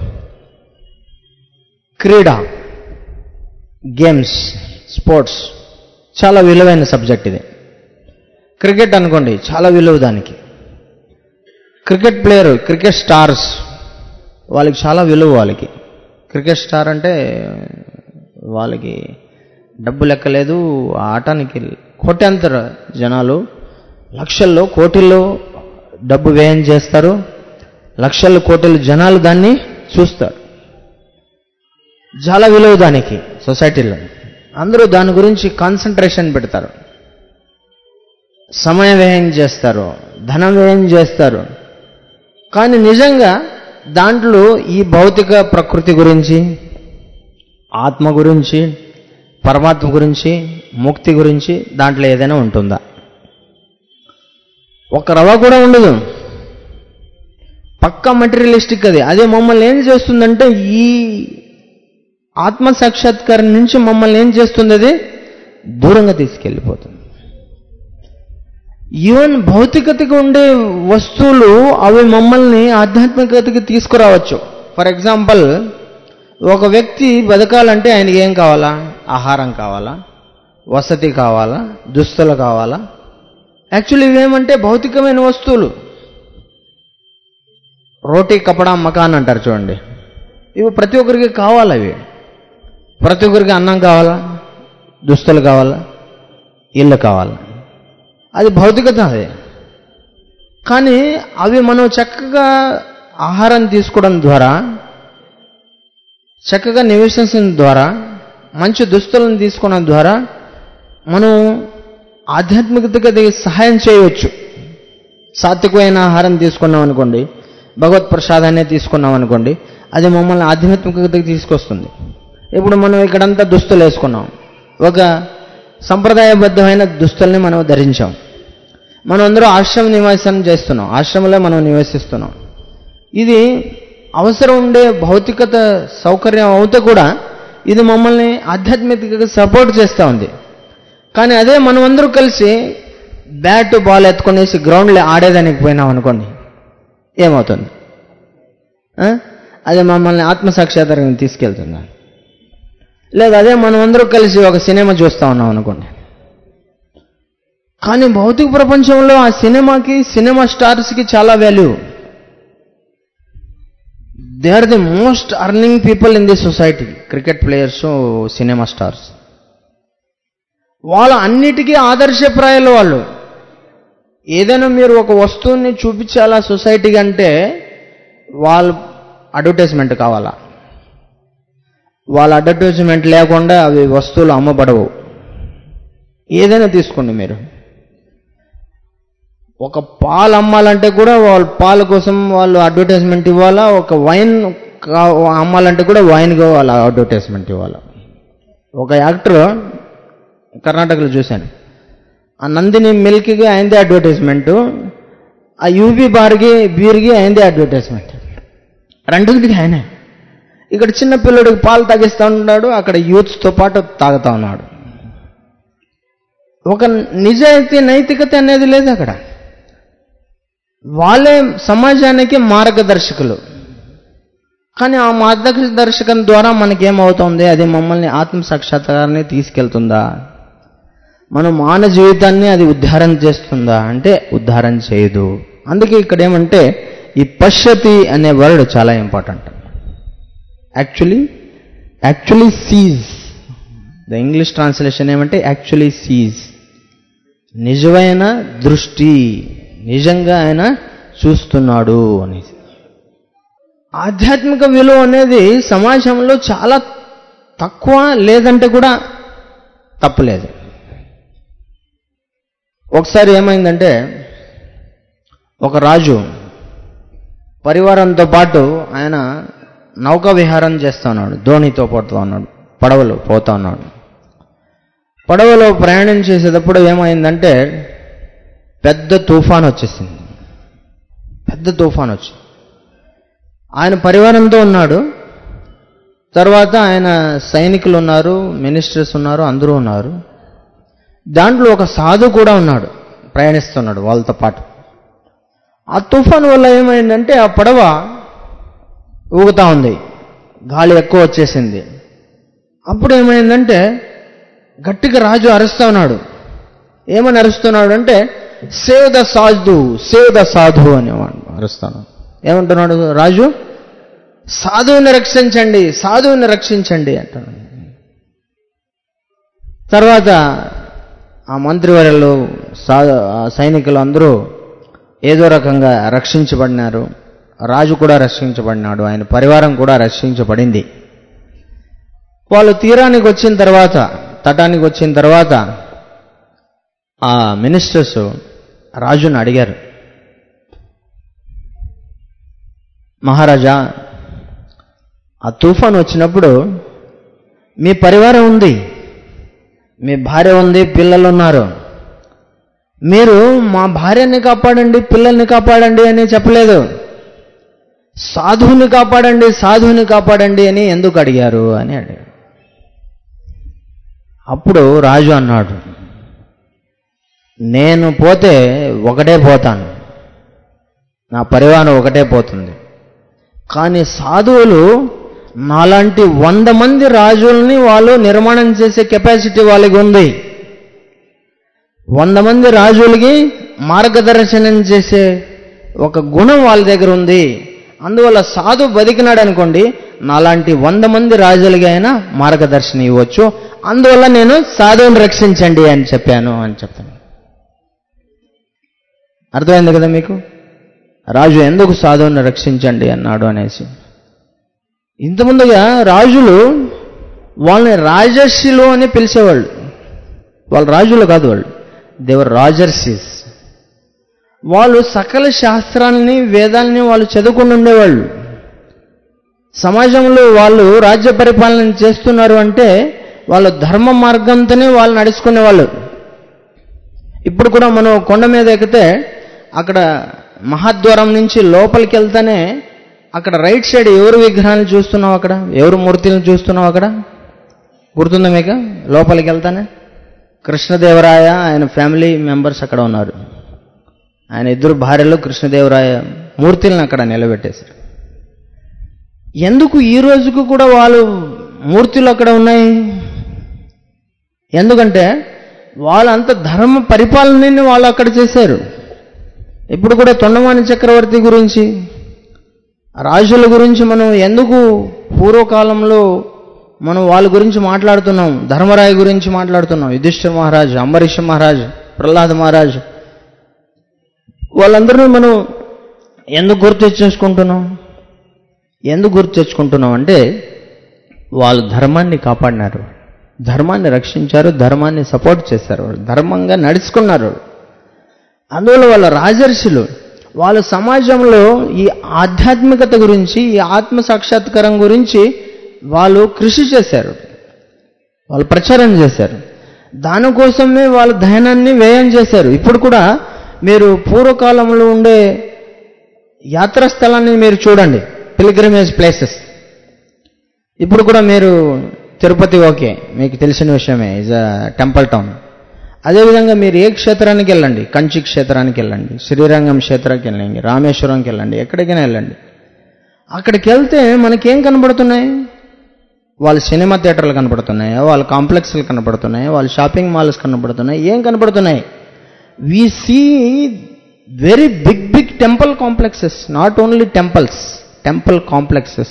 క్రీడ గేమ్స్ స్పోర్ట్స్ చాలా విలువైన సబ్జెక్ట్ ఇది క్రికెట్ అనుకోండి చాలా విలువ దానికి క్రికెట్ ప్లేయర్ క్రికెట్ స్టార్స్ వాళ్ళకి చాలా విలువ వాళ్ళకి క్రికెట్ స్టార్ అంటే వాళ్ళకి డబ్బు లెక్కలేదు ఆ ఆటానికి కోట్యాంతర జనాలు లక్షల్లో కోటిల్లో డబ్బు వ్యయం చేస్తారు లక్షల కోట్ల జనాలు దాన్ని చూస్తారు చాలా విలువ దానికి సొసైటీలో అందరూ దాని గురించి కాన్సన్ట్రేషన్ పెడతారు సమయ వ్యయం చేస్తారు ధనం వ్యయం చేస్తారు కానీ నిజంగా దాంట్లో ఈ భౌతిక ప్రకృతి గురించి ఆత్మ గురించి పరమాత్మ గురించి ముక్తి గురించి దాంట్లో ఏదైనా ఉంటుందా ఒక రవ కూడా ఉండదు పక్కా మెటీరియలిస్టిక్ అది అదే మమ్మల్ని ఏం చేస్తుందంటే ఈ ఆత్మ సాక్షాత్కారం నుంచి మమ్మల్ని ఏం చేస్తుంది అది దూరంగా తీసుకెళ్ళిపోతుంది ఈవెన్ భౌతికతకి ఉండే వస్తువులు అవి మమ్మల్ని ఆధ్యాత్మికతకి తీసుకురావచ్చు ఫర్ ఎగ్జాంపుల్ ఒక వ్యక్తి బతకాలంటే ఆయనకి ఏం కావాలా ఆహారం కావాలా వసతి కావాలా దుస్తులు కావాలా యాక్చువల్లీ ఇవేమంటే భౌతికమైన వస్తువులు రోటీ కపడా మకాన్ అంటారు చూడండి ఇవి ప్రతి ఒక్కరికి కావాలి అవి ప్రతి ఒక్కరికి అన్నం కావాలా దుస్తులు కావాలా ఇల్లు కావాలా అది భౌతికత అది కానీ అవి మనం చక్కగా ఆహారం తీసుకోవడం ద్వారా చక్కగా నివసించడం ద్వారా మంచి దుస్తులను తీసుకోవడం ద్వారా మనం ఆధ్యాత్మికతకి సహాయం చేయవచ్చు సాత్వికమైన ఆహారం తీసుకున్నాం అనుకోండి భగవత్ ప్రసాదాన్ని తీసుకున్నాం అనుకోండి అది మమ్మల్ని ఆధ్యాత్మికతకి తీసుకొస్తుంది ఇప్పుడు మనం ఇక్కడంతా దుస్తులు వేసుకున్నాం ఒక సంప్రదాయబద్ధమైన దుస్తుల్ని మనం ధరించాం మనం అందరూ ఆశ్రమ నివాసం చేస్తున్నాం ఆశ్రమంలో మనం నివసిస్తున్నాం ఇది అవసరం ఉండే భౌతికత సౌకర్యం అవుతే కూడా ఇది మమ్మల్ని ఆధ్యాత్మికతగా సపోర్ట్ చేస్తూ ఉంది కానీ అదే మనం అందరూ కలిసి బ్యాట్ బాల్ ఎత్తుకొనేసి గ్రౌండ్లో ఆడేదానికి పోయినాం అనుకోండి ఏమవుతుంది ఆ? అది మమ్మల్ని ఆత్మసాక్షాత్కారం తీసుకెళ్తుంది లేదా అదే మనం అందరూ కలిసి ఒక సినిమా చూస్తా ఉన్నాం అనుకోండి కానీ భౌతిక ప్రపంచంలో ఆ సినిమాకి సినిమా స్టార్స్కి చాలా value they are the most earning people in the society cricket players cinema stars వాళ్ళు అన్నిటికీ ఆదర్శప్రాయాలు వాళ్ళు ఏదైనా మీరు ఒక వస్తువుని చూపించాలా సొసైటీకి అంటే వాళ్ళ అడ్వర్టైజ్మెంట్ కావాలా వాళ్ళ అడ్వర్టైజ్మెంట్ లేకుండా అవి వస్తువులు అమ్మబడవు ఏదైనా తీసుకోండి మీరు ఒక పాలు అమ్మాలంటే కూడా వాళ్ళ పాల కోసం వాళ్ళు అడ్వర్టైజ్మెంట్ ఇవ్వాలా ఒక వైన్ కా- అమ్మాలంటే కూడా వైన్గా వాళ్ళ అడ్వర్టైజ్మెంట్ ఇవ్వాలా ఒక యాక్టర్ కర్ణాటకలో చూశాను ఆ నందిని మిల్క్కి అయిందే అడ్వర్టైజ్మెంట్ ఆ యూబీ బార్కి బీర్కి అయిందే అడ్వర్టైజ్మెంట్ రెండింటికి ఆయనే ఇక్కడ చిన్న పిల్లడికి పాలు తాగిస్తూ ఉన్నాడు అక్కడ యూత్స్తో పాటు తాగుతా ఉన్నాడు ఒక నిజాయితీ నైతికత అనేది లేదు అక్కడ వాళ్ళే సమాజానికి మార్గదర్శకులు కానీ ఆ మార్గదర్శకం ద్వారా మనకేమవుతుంది అది మమ్మల్ని ఆత్మ సాక్షాత్కారాన్ని తీసుకెళ్తుందా మన మానవ జీవితాన్ని అది ఉద్ధారం చేస్తుందా అంటే ఉద్ధారం చేయదు అందుకే ఇక్కడ ఏమంటే ఈ పశ్యతి అనే వర్డ్ చాలా important actually actually sees the English translation ఏమంటే యాక్చువల్లీ సీజ్ నిజమైన దృష్టి నిజంగా ఆయన చూస్తున్నాడు అనేసి ఆధ్యాత్మిక విలువ అనేది సమాజంలో చాలా తక్కువ లేదంటే కూడా తప్పులేదు ఒకసారి ఏమైందంటే ఒక రాజు పరివారంతో పాటు ఆయన నౌకా విహారం చేస్తూ ఉన్నాడు ధోనితో పోతూ ఉన్నాడు పడవలో పోతా ఉన్నాడు పడవలో ప్రయాణం చేసేటప్పుడు ఏమైందంటే పెద్ద తుఫాన్ వచ్చేసింది పెద్ద తుఫాన్ వచ్చింది ఆయన పరివారంతో ఉన్నాడు తర్వాత ఆయన సైనికులు ఉన్నారు మినిస్టర్స్ ఉన్నారు అందరూ ఉన్నారు దాంట్లో ఒక సాధు కూడా ఉన్నాడు ప్రయాణిస్తున్నాడు వాళ్ళతో పాటు ఆ తుఫాన్ వల్ల ఏమైందంటే ఆ పడవ ఊగుతా ఉంది గాలి ఎక్కువ వచ్చేసింది అప్పుడు ఏమైందంటే గట్టిగా రాజు అరుస్తా ఉన్నాడు ఏమని అరుస్తున్నాడు అంటే save the sadhu save the sadhu అని అరుస్తాను ఏమంటున్నాడు రాజు సాధువుని రక్షించండి సాధువుని రక్షించండి అంటున్నాడు తర్వాత ఆ మంత్రివర్యులు సా ఆ సైనికులు అందరూ ఏదో రకంగా రక్షించబడినారు రాజు కూడా రక్షించబడినాడు ఆయన పరివారం కూడా రక్షించబడింది వాళ్ళు తీరానికి వచ్చిన తర్వాత తటానికి వచ్చిన తర్వాత ఆ మినిస్టర్స్ రాజుని అడిగారు మహారాజా ఆ తుఫాన్ వచ్చినప్పుడు మీ పరివారం ఉంది మీ భార్య ఉంది పిల్లలు ఉన్నారు మీరు మా భార్యని కాపాడండి పిల్లల్ని కాపాడండి అని చెప్పలేదు సాధువుని కాపాడండి సాధువుని కాపాడండి అని ఎందుకు అడిగారు అని అడిగారు అప్పుడు రాజు అన్నాడు నేను పోతే ఒకటే పోతాను నా పరివారం ఒకటే పోతుంది కానీ సాధువులు నాలాంటి వంద మంది రాజుల్ని వాళ్ళు నిర్మాణం చేసే కెపాసిటీ వాళ్ళకి ఉంది వంద మంది రాజులకి మార్గదర్శనం చేసే ఒక గుణం వాళ్ళ దగ్గర ఉంది అందువల్ల సాధు బతికినాడు అనుకోండి నాలాంటి వంద మంది రాజులకి అయినా మార్గదర్శనం ఇవ్వచ్చు అందువల్ల నేను సాధువుని రక్షించండి అని చెప్పాను అని చెప్పాను అర్థమైంది కదా మీకు రాజు ఎందుకు సాధువుని రక్షించండి అన్నాడు అనేసి ఇంతముందుగా రాజులు వాళ్ళని రాజర్షిలు అని పిలిచేవాళ్ళు వాళ్ళు రాజులు కాదు వాళ్ళు దేవర్ రాజర్షిస్ వాళ్ళు సకల శాస్త్రాలని వేదాలని వాళ్ళు చదువుకుని ఉండేవాళ్ళు సమాజంలో వాళ్ళు రాజ్య పరిపాలన చేస్తున్నారు అంటే వాళ్ళ ధర్మ మార్గంతోనే వాళ్ళు నడుచుకునేవాళ్ళు ఇప్పుడు కూడా మనం కొండ మీద ఎక్కితే అక్కడ మహాద్వారం నుంచి లోపలికి వెళ్తానే అక్కడ రైట్ సైడ్ ఎవరు విగ్రహాన్ని చూస్తున్నావు అక్కడ ఎవరు మూర్తిని చూస్తున్నావు అక్కడ గుర్తుందా మీకు లోపలికి వెళ్తానే కృష్ణదేవరాయ ఆయన ఫ్యామిలీ మెంబర్స్ అక్కడ ఉన్నారు ఆయన ఇద్దరు భార్యలు కృష్ణదేవరాయ మూర్తులను అక్కడ నిలబెట్టేశారు ఎందుకు ఈ రోజుకు కూడా వాళ్ళు మూర్తులు అక్కడ ఉన్నాయి ఎందుకంటే వాళ్ళంత ధర్మ పరిపాలనని వాళ్ళు అక్కడ చేశారు ఇప్పుడు కూడా తొండమాని చక్రవర్తి గురించి రాజుల గురించి మనం ఎందుకు పూర్వకాలంలో మనం వాళ్ళ గురించి మాట్లాడుతున్నాం ధర్మరాయ గురించి మాట్లాడుతున్నాం యుధిష్ఠిర మహారాజ్ అంబరీష్ మహారాజ్ ప్రహ్లాద్ మహారాజ్ వాళ్ళందరినీ మనం ఎందుకు గుర్తు చేసుకుంటున్నాం ఎందుకు గుర్తు తెచ్చుకుంటున్నాం అంటే వాళ్ళు ధర్మాన్ని కాపాడినారు ధర్మాన్ని రక్షించారు ధర్మాన్ని సపోర్ట్ చేశారు వాళ్ళు ధర్మంగా నడుచుకున్నారు అందువల్ల వాళ్ళ రాజర్షులు వాళ్ళ సమాజంలో ఈ ఆధ్యాత్మికత గురించి ఈ ఆత్మ సాక్షాత్కారం గురించి వాళ్ళు కృషి చేశారు వాళ్ళు ప్రచారం చేశారు దానికోసమే వాళ్ళ ధనాన్ని వ్యయం చేశారు ఇప్పుడు కూడా మీరు పూర్వకాలంలో ఉండే యాత్రా స్థలాన్ని మీరు చూడండి పిలిగ్రిమేజ్ ప్లేసెస్ ఇప్పుడు కూడా మీరు తిరుపతి ఓకే మీకు తెలిసిన విషయమే ఇజ్ అ టెంపుల్ టౌన్ అదేవిధంగా మీరు ఏ క్షేత్రానికి వెళ్ళండి కంచి క్షేత్రానికి వెళ్ళండి శ్రీరంగం క్షేత్రానికి వెళ్ళండి రామేశ్వరంకి వెళ్ళండి ఎక్కడికైనా వెళ్ళండి అక్కడికి వెళ్తే మనకేం కనబడుతున్నాయి వాళ్ళ సినిమా థియేటర్లు కనబడుతున్నాయి వాళ్ళ కాంప్లెక్స్లు కనబడుతున్నాయి వాళ్ళ షాపింగ్ మాల్స్ కనబడుతున్నాయి ఏం కనబడుతున్నాయి we see very big big temple complexes not only temples temple complexes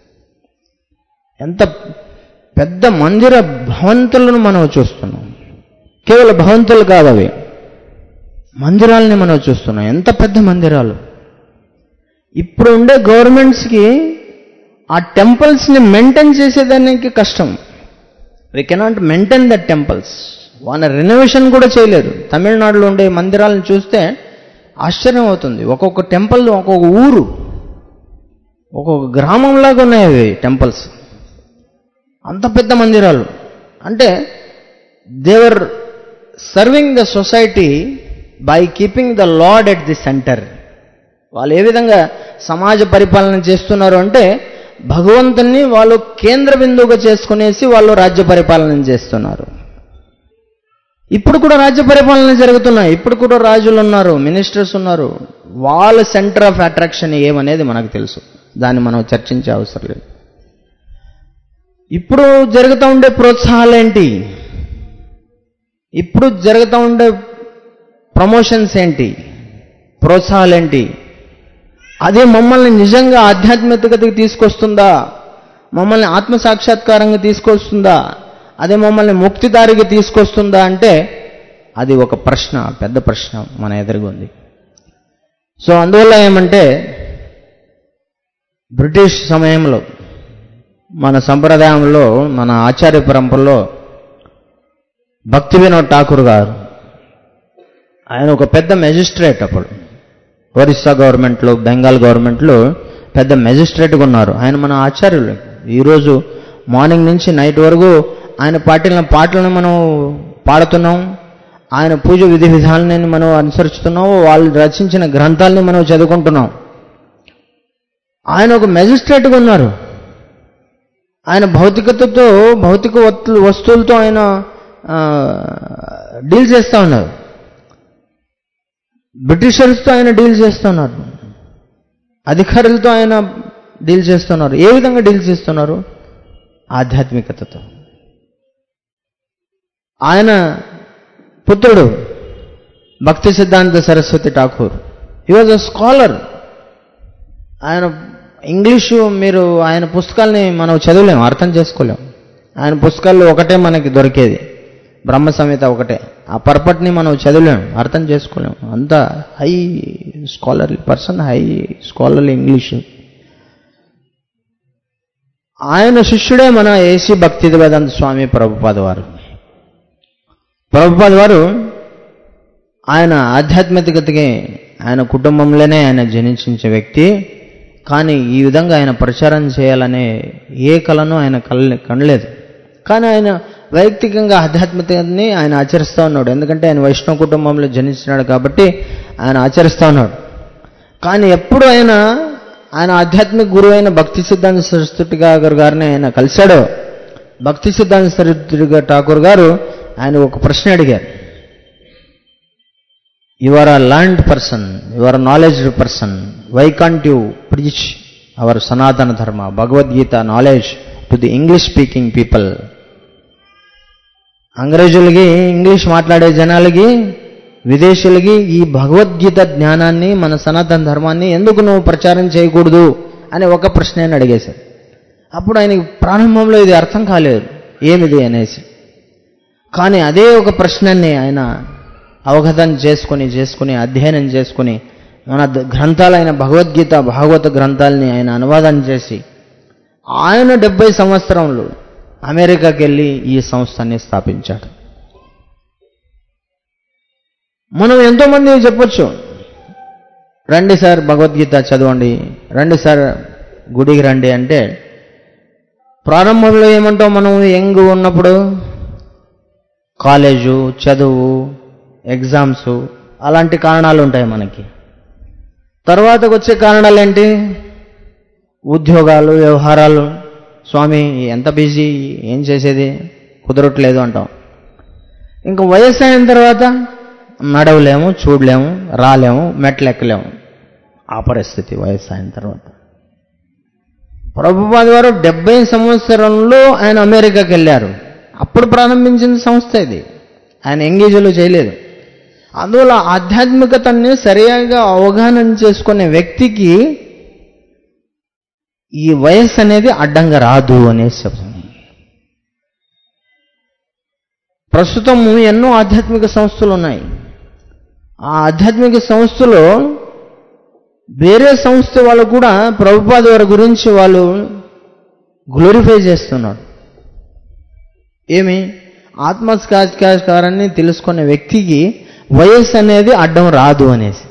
ఎంత పెద్ద మందిర భవంతులను మనం చూస్తున్నాం కేవలం భవంతులు కాదు అవి మందిరాలని మనం చూస్తున్నాం ఎంత పెద్ద మందిరాలు ఇప్పుడు ఉండే గవర్నమెంట్స్కి ఆ టెంపుల్స్ని మెయింటైన్ చేసేదానికి కష్టం we cannot maintain the temples వాళ్ళ రెనోవేషన్ కూడా చేయలేరు తమిళనాడులో ఉండే మందిరాలను చూస్తే ఆశ్చర్యం అవుతుంది ఒక్కొక్క టెంపుల్ ఒక్కొక్క ఊరు ఒక్కొక్క గ్రామంలాగా ఉన్నాయి అవి టెంపుల్స్ అంత పెద్ద మందిరాలు అంటే they're serving the society by keeping the lord at the center వాళ్ళు ఏ విధంగా సమాజ పరిపాలన చేస్తున్నారు అంటే భగవంతుని వాళ్ళు కేంద్ర బిందువుగా చేసుకునేసి వాళ్ళు రాజ్య పరిపాలన చేస్తున్నారు ఇప్పుడు కూడా రాజ్య పరిపాలన జరుగుతున్నాయి ఇప్పుడు కూడా రాజులు ఉన్నారు మినిస్టర్స్ ఉన్నారు వాళ్ళ సెంటర్ ఆఫ్ అట్రాక్షన్ ఏమనేది మనకు తెలుసు దాన్ని మనం చర్చించే అవసరం లేదు ఇప్పుడు జరుగుతూ ఉండే ప్రోత్సాహాలు ఏంటి ఇప్పుడు జరుగుతూ ఉండే ప్రమోషన్స్ ఏంటి ప్రోత్సాహాలు ఏంటి అదే మమ్మల్ని నిజంగా ఆధ్యాత్మికతకి తీసుకొస్తుందా మమ్మల్ని ఆత్మ సాక్షాత్కారంగా తీసుకొస్తుందా అదే మమ్మల్ని ముక్తిదారికి తీసుకొస్తుందా అంటే అది ఒక ప్రశ్న పెద్ద ప్రశ్న మన ఎదురుగుంది సో అందువల్ల ఏమంటే బ్రిటిష్ సమయంలో మన సంప్రదాయంలో మన ఆచార్య పరంపరలో భక్తి వినోద్ ఠాకూర్ గారు ఆయన ఒక పెద్ద మెజిస్ట్రేట్ అప్పుడు ఒరిస్సా గవర్నమెంట్లో బెంగాల్ గవర్నమెంట్లో పెద్ద మెజిస్ట్రేట్గా ఉన్నారు ఆయన మన ఆచార్యులు ఈరోజు మార్నింగ్ నుంచి నైట్ వరకు ఆయన పాటిన పాటలను మనం పాడుతున్నాం ఆయన పూజ విధి విధానాన్ని మనం అనుసరిస్తున్నాం వాళ్ళు రచించిన గ్రంథాలని మనం చదువుకుంటున్నాం ఆయన ఒక మెజిస్ట్రేట్గా ఉన్నారు ఆయన భౌతికతతో భౌతిక వస్తు- వస్తువులతో ఆయన ఆ, డీల్ చేస్తూ ఉన్నారు బ్రిటిషర్స్తో ఆయన డీల్ చేస్తున్నారు అధికారులతో ఆయన డీల్ చేస్తున్నారు ఏ విధంగా డీల్ చేస్తున్నారు ఆధ్యాత్మికతతో ఆయన పుత్రుడు Bhakti Siddhanta Saraswati Thakur he was a scholar ఆయన ఇంగ్లీషు మీరు ఆయన పుస్తకాల్ని మనం చదవలేము అర్థం చేసుకోలేం ఆయన పుస్తకాల్లో ఒకటే మనకి దొరికేది బ్రహ్మ సంహిత ఒకటే ఆ పర్పట్ని మనం చదవలేం అర్థం చేసుకోలేం అంత high scholarly person high scholarly English ఆయన శిష్యుడే మన ఏసీ భక్తి వేదాంత స్వామి ప్రభుపాద వారు ప్రభుపాద వారు ఆయన ఆధ్యాత్మికతకి ఆయన కుటుంబంలోనే ఆయన జనించే వ్యక్తి కానీ ఈ విధంగా ఆయన ప్రచారం చేయాలనే ఏ కళను ఆయన కళ్ళ కనలేదు కానీ ఆయన వైయక్తికంగా ఆధ్యాత్మికతని ఆయన ఆచరిస్తూ ఉన్నాడు ఎందుకంటే ఆయన వైష్ణవ కుటుంబంలో జనించినాడు కాబట్టి ఆయన ఆచరిస్తూ ఉన్నాడు కానీ ఎప్పుడు ఆయన ఆయన ఆధ్యాత్మిక గురువు అయిన భక్తి సిద్ధాంత సరస్వతి గారు గారిని ఆయన కలిశాడో భక్తి సిద్ధాంత సరస్వతి ఠాకూర్ గారు ఆయన ఒక ప్రశ్న అడిగారు you are a learned person you are knowledged person why can't you preach our Sanatana Dharma Bhagavad Gita knowledge to the English speaking people అంగ్రేజులకి ఇంగ్లీష్ మాట్లాడే జనాలకి విదేశీయులకి ఈ భగవద్గీత జ్ఞానాన్ని మన సనాతన ధర్మాన్ని ఎందుకు నువ్వు ప్రచారం చేయకూడదు అని ఒక ప్రశ్న ఆయన అడిగేశారు అప్పుడు ఆయనకి ప్రారంభంలో ఇది అర్థం కాలేదు ఏమిది అనేసి కానీ అదే ఒక ప్రశ్నని ఆయన అవగతం చేసుకుని చేసుకుని అధ్యయనం చేసుకుని మన ద- గ్రంథాలైన భగవద్గీత భాగవత గ్రంథాలని ఆయన అనువాదం చేసి ఆయన డెబ్బై సంవత్సరంలో అమెరికాకి వెళ్ళి ఈ సంస్థని స్థాపించాడు మనం ఎంతోమంది చెప్పొచ్చు రండి సార్ భగవద్గీత చదవండి రండి సార్ గుడికి రండి అంటే ప్రారంభంలో ఏమంటాం మనం యంగ్ ఉన్నప్పుడు కాలేజు చదువు ఎగ్జామ్స్ అలాంటి కారణాలు ఉంటాయి మనకి తర్వాతకు వచ్చే కారణాలు ఏంటి ఉద్యోగాలు వ్యవహారాలు స్వామి ఎంత బిజీ ఏం చేసేది కుదరట్లేదు అంటాం ఇంకా వయస్సు అయిన తర్వాత నడవలేము చూడలేము రాలేము మెట్లు ఎక్కలేము ఆ పరిస్థితి వయస్సు అయిన తర్వాత ప్రభుపాద వారు డెబ్బై సంవత్సరంలో ఆయన అమెరికాకి వెళ్ళారు అప్పుడు ప్రారంభించిన సంస్థ ఇది ఆయన ఎంగేజ్లో చేయలేదు అందువల్ల ఆధ్యాత్మికతని సరిగా అవగాహన చేసుకునే వ్యక్తికి ఈ వయస్సు అనేది అడ్డంగా రాదు అనేసి చెప్తాను ప్రస్తుతం ఎన్నో ఆధ్యాత్మిక సంస్థలు ఉన్నాయి ఆ ఆధ్యాత్మిక సంస్థలో వేరే సంస్థ వాళ్ళు కూడా ప్రభుపాద వారి గురించి వాళ్ళు గ్లోరిఫై చేస్తున్నారు ఏమి ఆత్మస్కారాన్ని తెలుసుకునే వ్యక్తికి వయస్సు అనేది అడ్డం రాదు అనేసి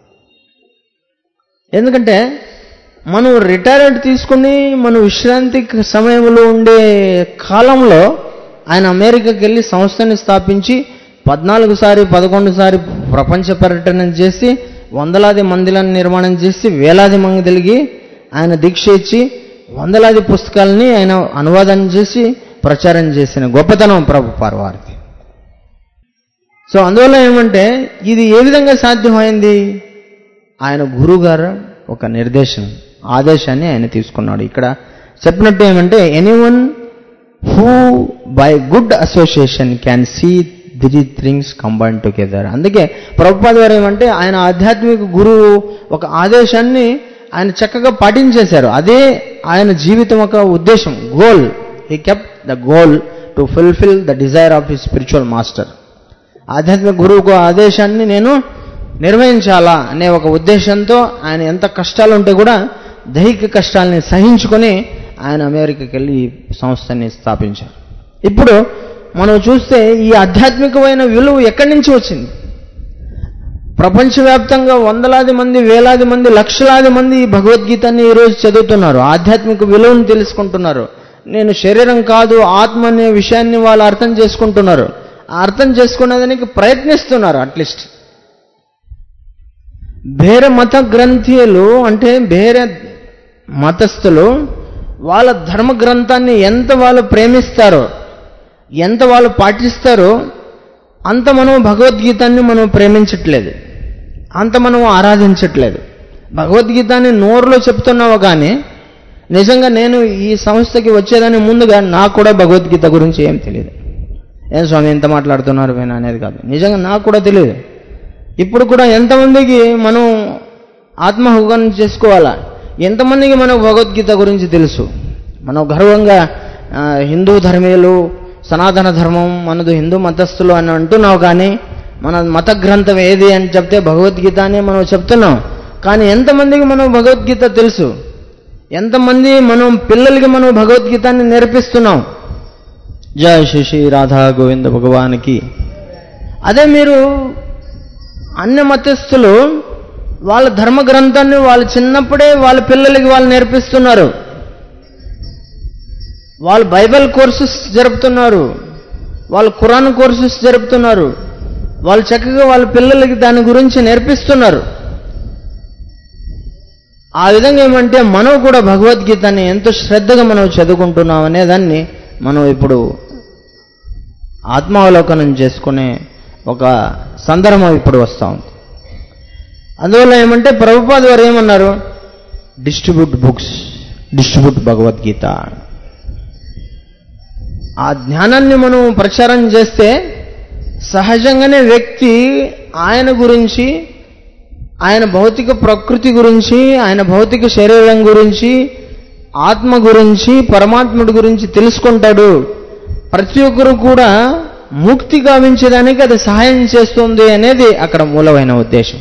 ఎందుకంటే మనం రిటైర్మెంట్ తీసుకుని మనం విశ్రాంతి సమయంలో ఉండే కాలంలో ఆయన అమెరికాకి వెళ్ళి సంస్థని స్థాపించి పద్నాలుగు సారి పదకొండు సారి ప్రపంచ పర్యటన చేసి వందలాది మందిలను నిర్మాణం చేసి వేలాది మందికి ఆయన దీక్ష ఇచ్చి వందలాది పుస్తకాలని ఆయన అనువాదం చేసి ప్రచారం చేసిన గొప్పతనం ప్రభు వారికి సో అందువల్ల ఏమంటే ఇది ఏ విధంగా సాధ్యమైంది ఆయన గురుగారు ఒక నిర్దేశం ఆదేశాన్ని ఆయన తీసుకున్నాడు ఇక్కడ చెప్పినట్టు ఏమంటే anyone who by good association can see three things combine together అందుకే ప్రభుపాద గారు ఏమంటే ఆయన ఆధ్యాత్మిక గురువు ఒక ఆదేశాన్ని ఆయన చక్కగా పాటించేశారు అదే ఆయన జీవితం ఒక ఉద్దేశం goal he kept the goal to fulfil the desire of his spiritual master ఆధ్యాత్మిక గురువుకు ఆదేశాన్ని నేను నిర్వహించాలా అనే ఒక ఉద్దేశంతో ఆయన ఎంత కష్టాలు ఉంటే కూడా దైహిక కష్టాలని సహించుకొని ఆయన అమెరికాకి వెళ్ళి ఈ సంస్థని స్థాపించారు ఇప్పుడు మనం చూస్తే ఈ ఆధ్యాత్మికమైన విలువ ఎక్కడి నుంచి వచ్చింది ప్రపంచవ్యాప్తంగా వందలాది మంది వేలాది మంది లక్షలాది మంది ఈ భగవద్గీతని ఈరోజు చదువుతున్నారు ఆధ్యాత్మిక విలువను తెలుసుకుంటున్నారు నేను శరీరం కాదు ఆత్మ అనే విషయాన్ని వాళ్ళు అర్థం చేసుకుంటున్నారు అర్థం చేసుకునేదానికి ప్రయత్నిస్తున్నారు అట్లీస్ట్ వేరే మత గ్రంథీయులు అంటే వేరే మతస్థులు వాళ్ళ ధర్మ గ్రంథాన్ని ఎంత వాళ్ళు ప్రేమిస్తారో ఎంత వాళ్ళు పాటిస్తారో అంత మనం భగవద్గీతాన్ని మనం ప్రేమించట్లేదు అంత మనం ఆరాధించట్లేదు భగవద్గీతాన్ని నోరులో చెప్తున్నావు కానీ నిజంగా నేను ఈ సంస్థకి వచ్చేదాని ముందుగా నాకు కూడా భగవద్గీత గురించి ఏం తెలియదు ఏం స్వామి ఎంత మాట్లాడుతున్నారు వినా అనేది కాదు నిజంగా నాకు కూడా తెలియదు ఇప్పుడు కూడా ఎంతమందికి మనం ఆత్మహుగం చేసుకోవాలా ఎంతమందికి మనకు భగవద్గీత గురించి తెలుసు మనం గర్వంగా హిందూ ధర్మీయులు సనాతన ధర్మం మనది హిందూ మతస్థులు అని అంటున్నావు కానీ మన మత గ్రంథం ఏది అని చెప్తే భగవద్గీత అని మనం చెప్తున్నాం కానీ ఎంతమందికి మనం భగవద్గీత తెలుసు ఎంతమంది మనం పిల్లలకి మనం భగవద్గీతాన్ని నేర్పిస్తున్నాం జయ శశి రాధా గోవింద భగవానికి అదే మీరు అన్య మతస్థులు వాళ్ళ ధర్మ గ్రంథాన్ని వాళ్ళు చిన్నప్పుడే వాళ్ళ పిల్లలకి వాళ్ళు నేర్పిస్తున్నారు వాళ్ళు బైబిల్ కోర్సెస్ జరుపుతున్నారు వాళ్ళు ఖురాన్ కోర్సెస్ జరుపుతున్నారు వాళ్ళు చక్కగా వాళ్ళ పిల్లలకి దాని గురించి నేర్పిస్తున్నారు ఆ విధంగా ఏమంటే మనం కూడా భగవద్గీతని ఎంతో శ్రద్ధగా మనం చదువుకుంటున్నాం అనే దాన్ని మనం ఇప్పుడు ఆత్మావలోకనం చేసుకునే ఒక సందర్భం ఇప్పుడు వస్తూ ఉంది అందువల్ల ఏమంటే ప్రభుపాద వారు ఏమన్నారు డిస్ట్రిబ్యూట్ బుక్స్ డిస్ట్రిబ్యూట్ భగవద్గీత ఆ జ్ఞానాన్ని మనం ప్రచారం చేస్తే సహజంగానే వ్యక్తి ఆయన గురించి ఆయన భౌతిక ప్రకృతి గురించి ఆయన భౌతిక శరీరం గురించి ఆత్మ గురించి పరమాత్ముడి గురించి తెలుసుకుంటాడు ప్రతి ఒక్కరు కూడా ముక్తి గావించడానికి అది సహాయం చేస్తుంది అనేది అక్కడ మూలమైన ఉద్దేశం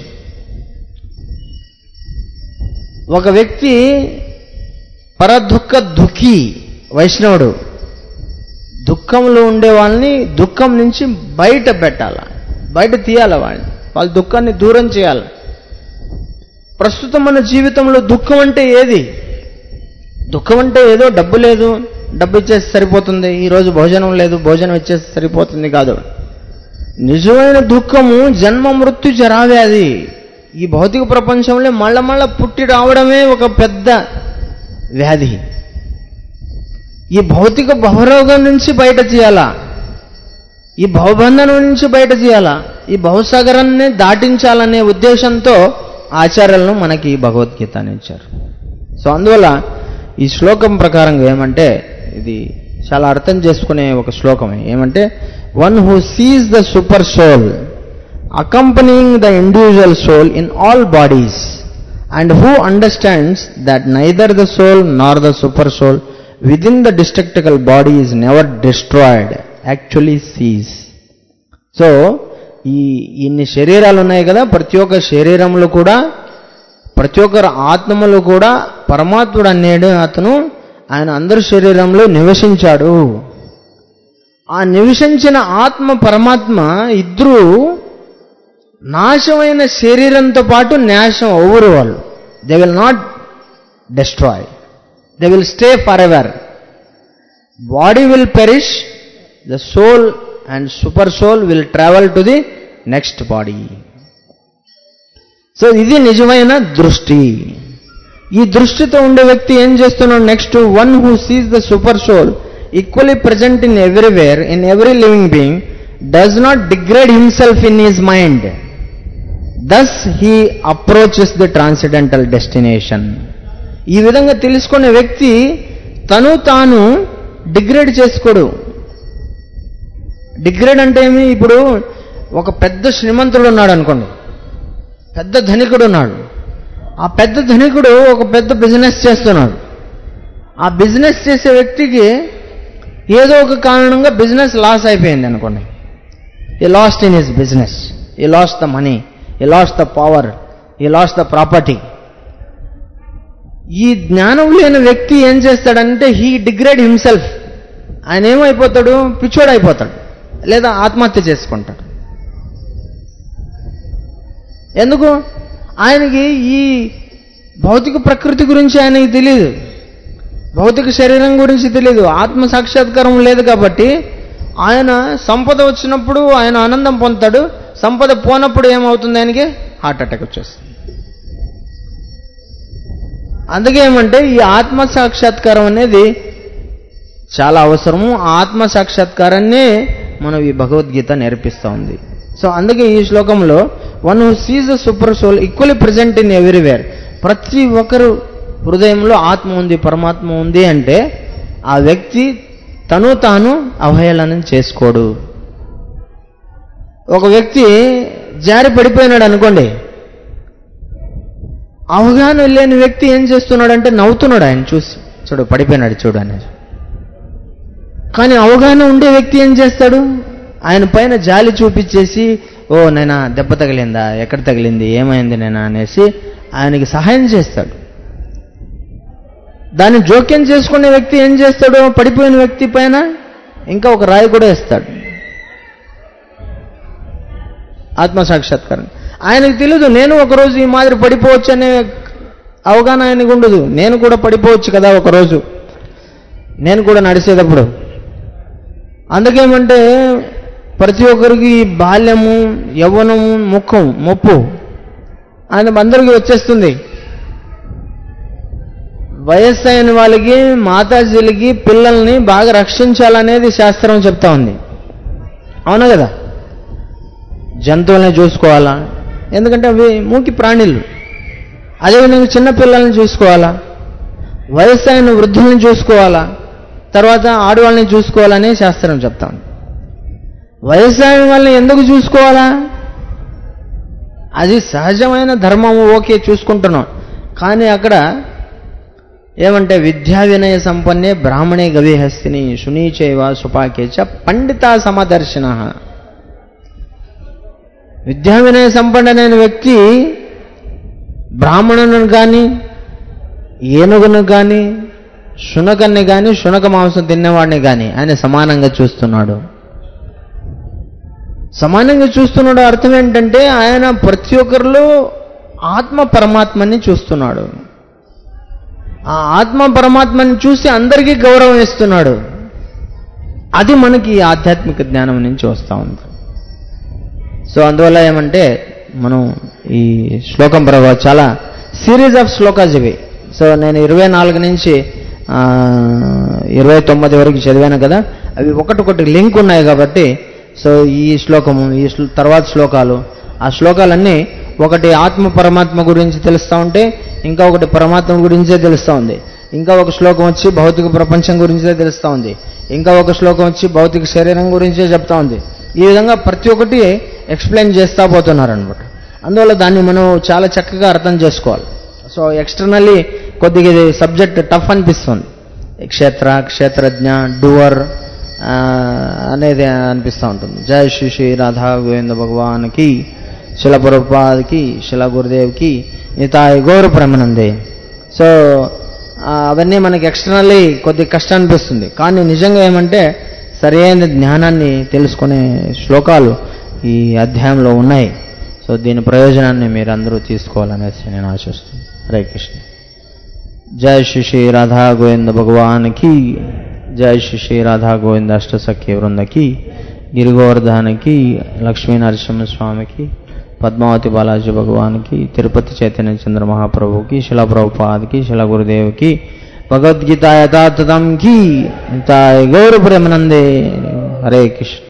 ఒక వ్యక్తి పరదుఃఖ దుఃఖి వైష్ణవుడు దుఃఖంలో ఉండే వాళ్ళని దుఃఖం నుంచి బయట పెట్టాల బయట తీయాలి వాళ్ళని వాళ్ళ దుఃఖాన్ని దూరం చేయాలి ప్రస్తుతం మన జీవితంలో దుఃఖం అంటే ఏది దుఃఖం అంటే ఏదో డబ్బు లేదు డబ్బు ఇచ్చేసి సరిపోతుంది ఈరోజు భోజనం లేదు భోజనం ఇచ్చేసి సరిపోతుంది కాదు నిజమైన దుఃఖము జన్మ మృత్యు జరావ్యాధి ఈ భౌతిక ప్రపంచంలో మళ్ళా మళ్ళా పుట్టి రావడమే ఒక పెద్ద వ్యాధి ఈ భౌతిక భవరోగం నుంచి బయట తీయాలా ఈ భవబంధనం నుంచి బయట తీయాలా ఈ భవసాగరాన్ని దాటించాలనే ఉద్దేశంతో ఆచార్యులను మనకి ఈ భగవద్గీతని ఇచ్చారు సో అందువల్ల ఈ శ్లోకం ప్రకారంగా ఏమంటే ఇది చాలా అర్థం చేసుకునే ఒక శ్లోకమే ఏమంటే one who sees the super soul accompanying the individual soul in all bodies and who understands that neither the soul nor the super soul within the destructible body is never destroyed actually sees so ఈ ఇన్ని శరీరాలు ఉన్నాయి కదా ప్రతి ఒక్క శరీరంలో కూడా ప్రతి ఒక్కరు ఆత్మలో కూడా పరమాత్ముడు అనేడు అతను ఆయన అందరి శరీరంలో నివసించాడు ఆ నివసించిన ఆత్మ పరమాత్మ ఇద్దరు నాశమైన శరీరంతో పాటు నాశం అవ్వరు వాళ్ళు they will not destroy they will stay for ever body will perish the soul and super soul will travel to the next body so ఇది నిజమైన దృష్టి ఈ దృష్టితో ఉండే వ్యక్తి ఏం చేస్తున్నాడు next one who sees the super soul equally present in everywhere in every living being does not degrade himself in his mind thus he approaches the transcendental destination ఈ విధంగా తెలుసుకునే వ్యక్తి తను తాను డిగ్రేడ్ చేసుకోడు డిగ్రేడ్ అంటే ఏమి ఇప్పుడు ఒక పెద్ద శ్రీమంతుడు ఉన్నాడు అనుకోండి పెద్ద ధనికుడు ఉన్నాడు ఆ పెద్ద ధనికుడు ఒక పెద్ద బిజినెస్ చేస్తున్నాడు ఆ బిజినెస్ చేసే వ్యక్తికి ఏదో ఒక కారణంగా బిజినెస్ లాస్ అయిపోయింది అనుకోండి he lost in his business he lost the money he lost the power he lost the property ఈ జ్ఞానం లేని వ్యక్తి ఏం చేస్తాడంటే హీ డిగ్రేడ్ హిమ్సెల్ఫ్ ఆయన ఏమైపోతాడు పిచ్చోడు అయిపోతాడు లేదా ఆత్మహత్య చేసుకుంటాడు ఎందుకు ఆయనకి ఈ భౌతిక ప్రకృతి గురించి ఆయనకి తెలియదు భౌతిక శరీరం గురించి తెలియదు ఆత్మ సాక్షాత్కారం లేదు కాబట్టి ఆయన సంపద వచ్చినప్పుడు ఆయన ఆనందం పొందుతాడు సంపద పోనప్పుడు ఏమవుతుంది ఆయనకి హార్ట్ అటాక్ వచ్చేస్తుంది అందుకే ఏమంటే ఈ ఆత్మ సాక్షాత్కారం అనేది చాలా అవసరము ఆ ఆత్మ సాక్షాత్కారాన్నే మనం ఈ భగవద్గీత నేర్పిస్తూ ఉంది సో అందుకే ఈ శ్లోకంలో one who sees the super soul equally present in everywhere ప్రతి ఒక్కరు హృదయంలో ఆత్మ ఉంది పరమాత్మ ఉంది అంటే ఆ వ్యక్తి తను తాను అవహేళనం చేసుకోడు ఒక వ్యక్తి జారి పడిపోయినాడు అనుకోండి అవగాహన లేని వ్యక్తి ఏం చేస్తున్నాడంటే నవ్వుతున్నాడు ఆయన చూసి చూడు పడిపోయినాడు చూడు అనేది కానీ అవగాహన ఉండే వ్యక్తి ఏం చేస్తాడు ఆయన పైన జాలి చూపించేసి ఓ నైనా దెబ్బ తగిలిందా ఎక్కడ తగిలింది ఏమైంది నేనా అనేసి ఆయనకి సహాయం చేస్తాడు దాన్ని జోక్యం చేసుకునే వ్యక్తి ఏం చేస్తాడు పడిపోయిన వ్యక్తి పైన ఇంకా ఒక రాయి కూడా వేస్తాడు ఆత్మసాక్షాత్కారం ఆయనకు తెలియదు నేను ఒకరోజు ఈ మాదిరి పడిపోవచ్చు అనే అవగాహన ఆయనకు ఉండదు నేను కూడా పడిపోవచ్చు కదా ఒకరోజు నేను కూడా నడిచేటప్పుడు అందుకేమంటే ప్రతి ఒక్కరికి ఈ బాల్యము యవ్వనము ముఖం ముప్పు ఆయన అందరికీ వచ్చేస్తుంది వయస్సు అయిన వాళ్ళకి మాతాజీలకి పిల్లల్ని బాగా రక్షించాలనేది శాస్త్రం చెప్తా ఉంది అవునా కదా జంతువుల్ని చూసుకోవాలా ఎందుకంటే అవి మూకి ప్రాణులు అదేవిధంగా చిన్న పిల్లల్ని చూసుకోవాలా వయస్సు అయిన వృద్ధుల్ని చూసుకోవాలా తర్వాత ఆడవాళ్ళని చూసుకోవాలని శాస్త్రం చెప్తా ఉంది వయస్సు అయిన వాళ్ళని ఎందుకు చూసుకోవాలా అది సహజమైన ధర్మము ఓకే చూసుకుంటున్నాం కానీ అక్కడ ఏమంటే విద్యా వినయ సంపన్నే బ్రాహ్మణే గవిహస్తిని శునీచైవ సుపాకేచ పండిత సమదర్శన విద్యా వినయ సంపన్నమైన వ్యక్తి బ్రాహ్మణుని కానీ ఏనుగును కానీ శునకన్ని కానీ శునక మాంసం తినేవాడిని కానీ ఆయన సమానంగా చూస్తున్నాడు సమానంగా చూస్తున్నాడు అర్థం ఏంటంటే ఆయన ప్రతి ఒక్కరిలో ఆత్మ పరమాత్మని చూస్తున్నాడు ఆ ఆత్మ పరమాత్మని చూసి అందరికీ గౌరవం ఇస్తున్నాడు అది మనకి ఈ ఆధ్యాత్మిక జ్ఞానం నుంచి వస్తూ ఉంది సో అందువల్ల ఏమంటే మనం ఈ శ్లోకం ప్రభావ చాలా సిరీస్ ఆఫ్ శ్లోకాస్ ఇవి సో నేను ఇరవై నాలుగు నుంచి ఆ, ఇరవై తొమ్మిది వరకు చదివాను కదా అవి ఒకటొకటి లింక్ ఉన్నాయి కాబట్టి సో ఈ శ్లోకము ఈ శ్లో- తర్వాత శ్లోకాలు ఆ శ్లోకాలన్నీ ఒకటి ఆత్మ పరమాత్మ గురించి తెలుస్తూ ఉంటే ఇంకా ఒకటి పరమాత్మ గురించే తెలుస్తూ ఉంది ఇంకా ఒక శ్లోకం వచ్చి భౌతిక ప్రపంచం గురించే తెలుస్తూ ఉంది ఇంకా ఒక శ్లోకం వచ్చి భౌతిక శరీరం గురించే చెప్తా ఉంది ఈ విధంగా ప్రతి ఒక్కటి ఎక్స్ప్లెయిన్ చేస్తా పోతున్నారు అనమాట అందువల్ల దాన్ని మనం చాలా చక్కగా అర్థం చేసుకోవాలి సో ఎక్స్టర్నల్లీ కొద్దిగా ఇది సబ్జెక్ట్ టఫ్ అనిపిస్తుంది క్షేత్ర క్షేత్రజ్ఞ డూవర్ అనేది అనిపిస్తూ ఉంటుంది జయ శ్రీ శ్రీ రాధా గోవింద భగవాన్కి శిల ప్రభుపాదికి శిల గురుదేవ్కి నితాయి గౌరవ ప్రేమనందే సో ఆ, అవన్నీ మనకి ఎక్స్టర్నల్లీ కొద్ది కష్టం అనిపిస్తుంది కానీ నిజంగా ఏమంటే సరైన జ్ఞానాన్ని తెలుసుకునే శ్లోకాలు ఈ అధ్యాయంలో ఉన్నాయి సో దీని ప్రయోజనాన్ని మీరు అందరూ తీసుకోవాలనేసి నేను ఆశిస్తున్నాను హరే కృష్ణ జై శ్రీ శ్రీ రాధా గోవింద భగవాన్కి జై శ్రీ శ్రీ రాధా గోవింద అష్టసఖ్య వృందకి గిరిగోవర్ధనకి లక్ష్మీ నరసింహస్వామికి పద్మావతి బాలాజీ భగవాన్కి తిరుపతి చైతన్య చంద్ర మహాప్రభుకి శిలా ప్రభుపాదికి శిలా గురుదేవ్కి భగవద్గీత యథాతథంకి గౌరవ ప్రేమనందే హరే కృష్ణ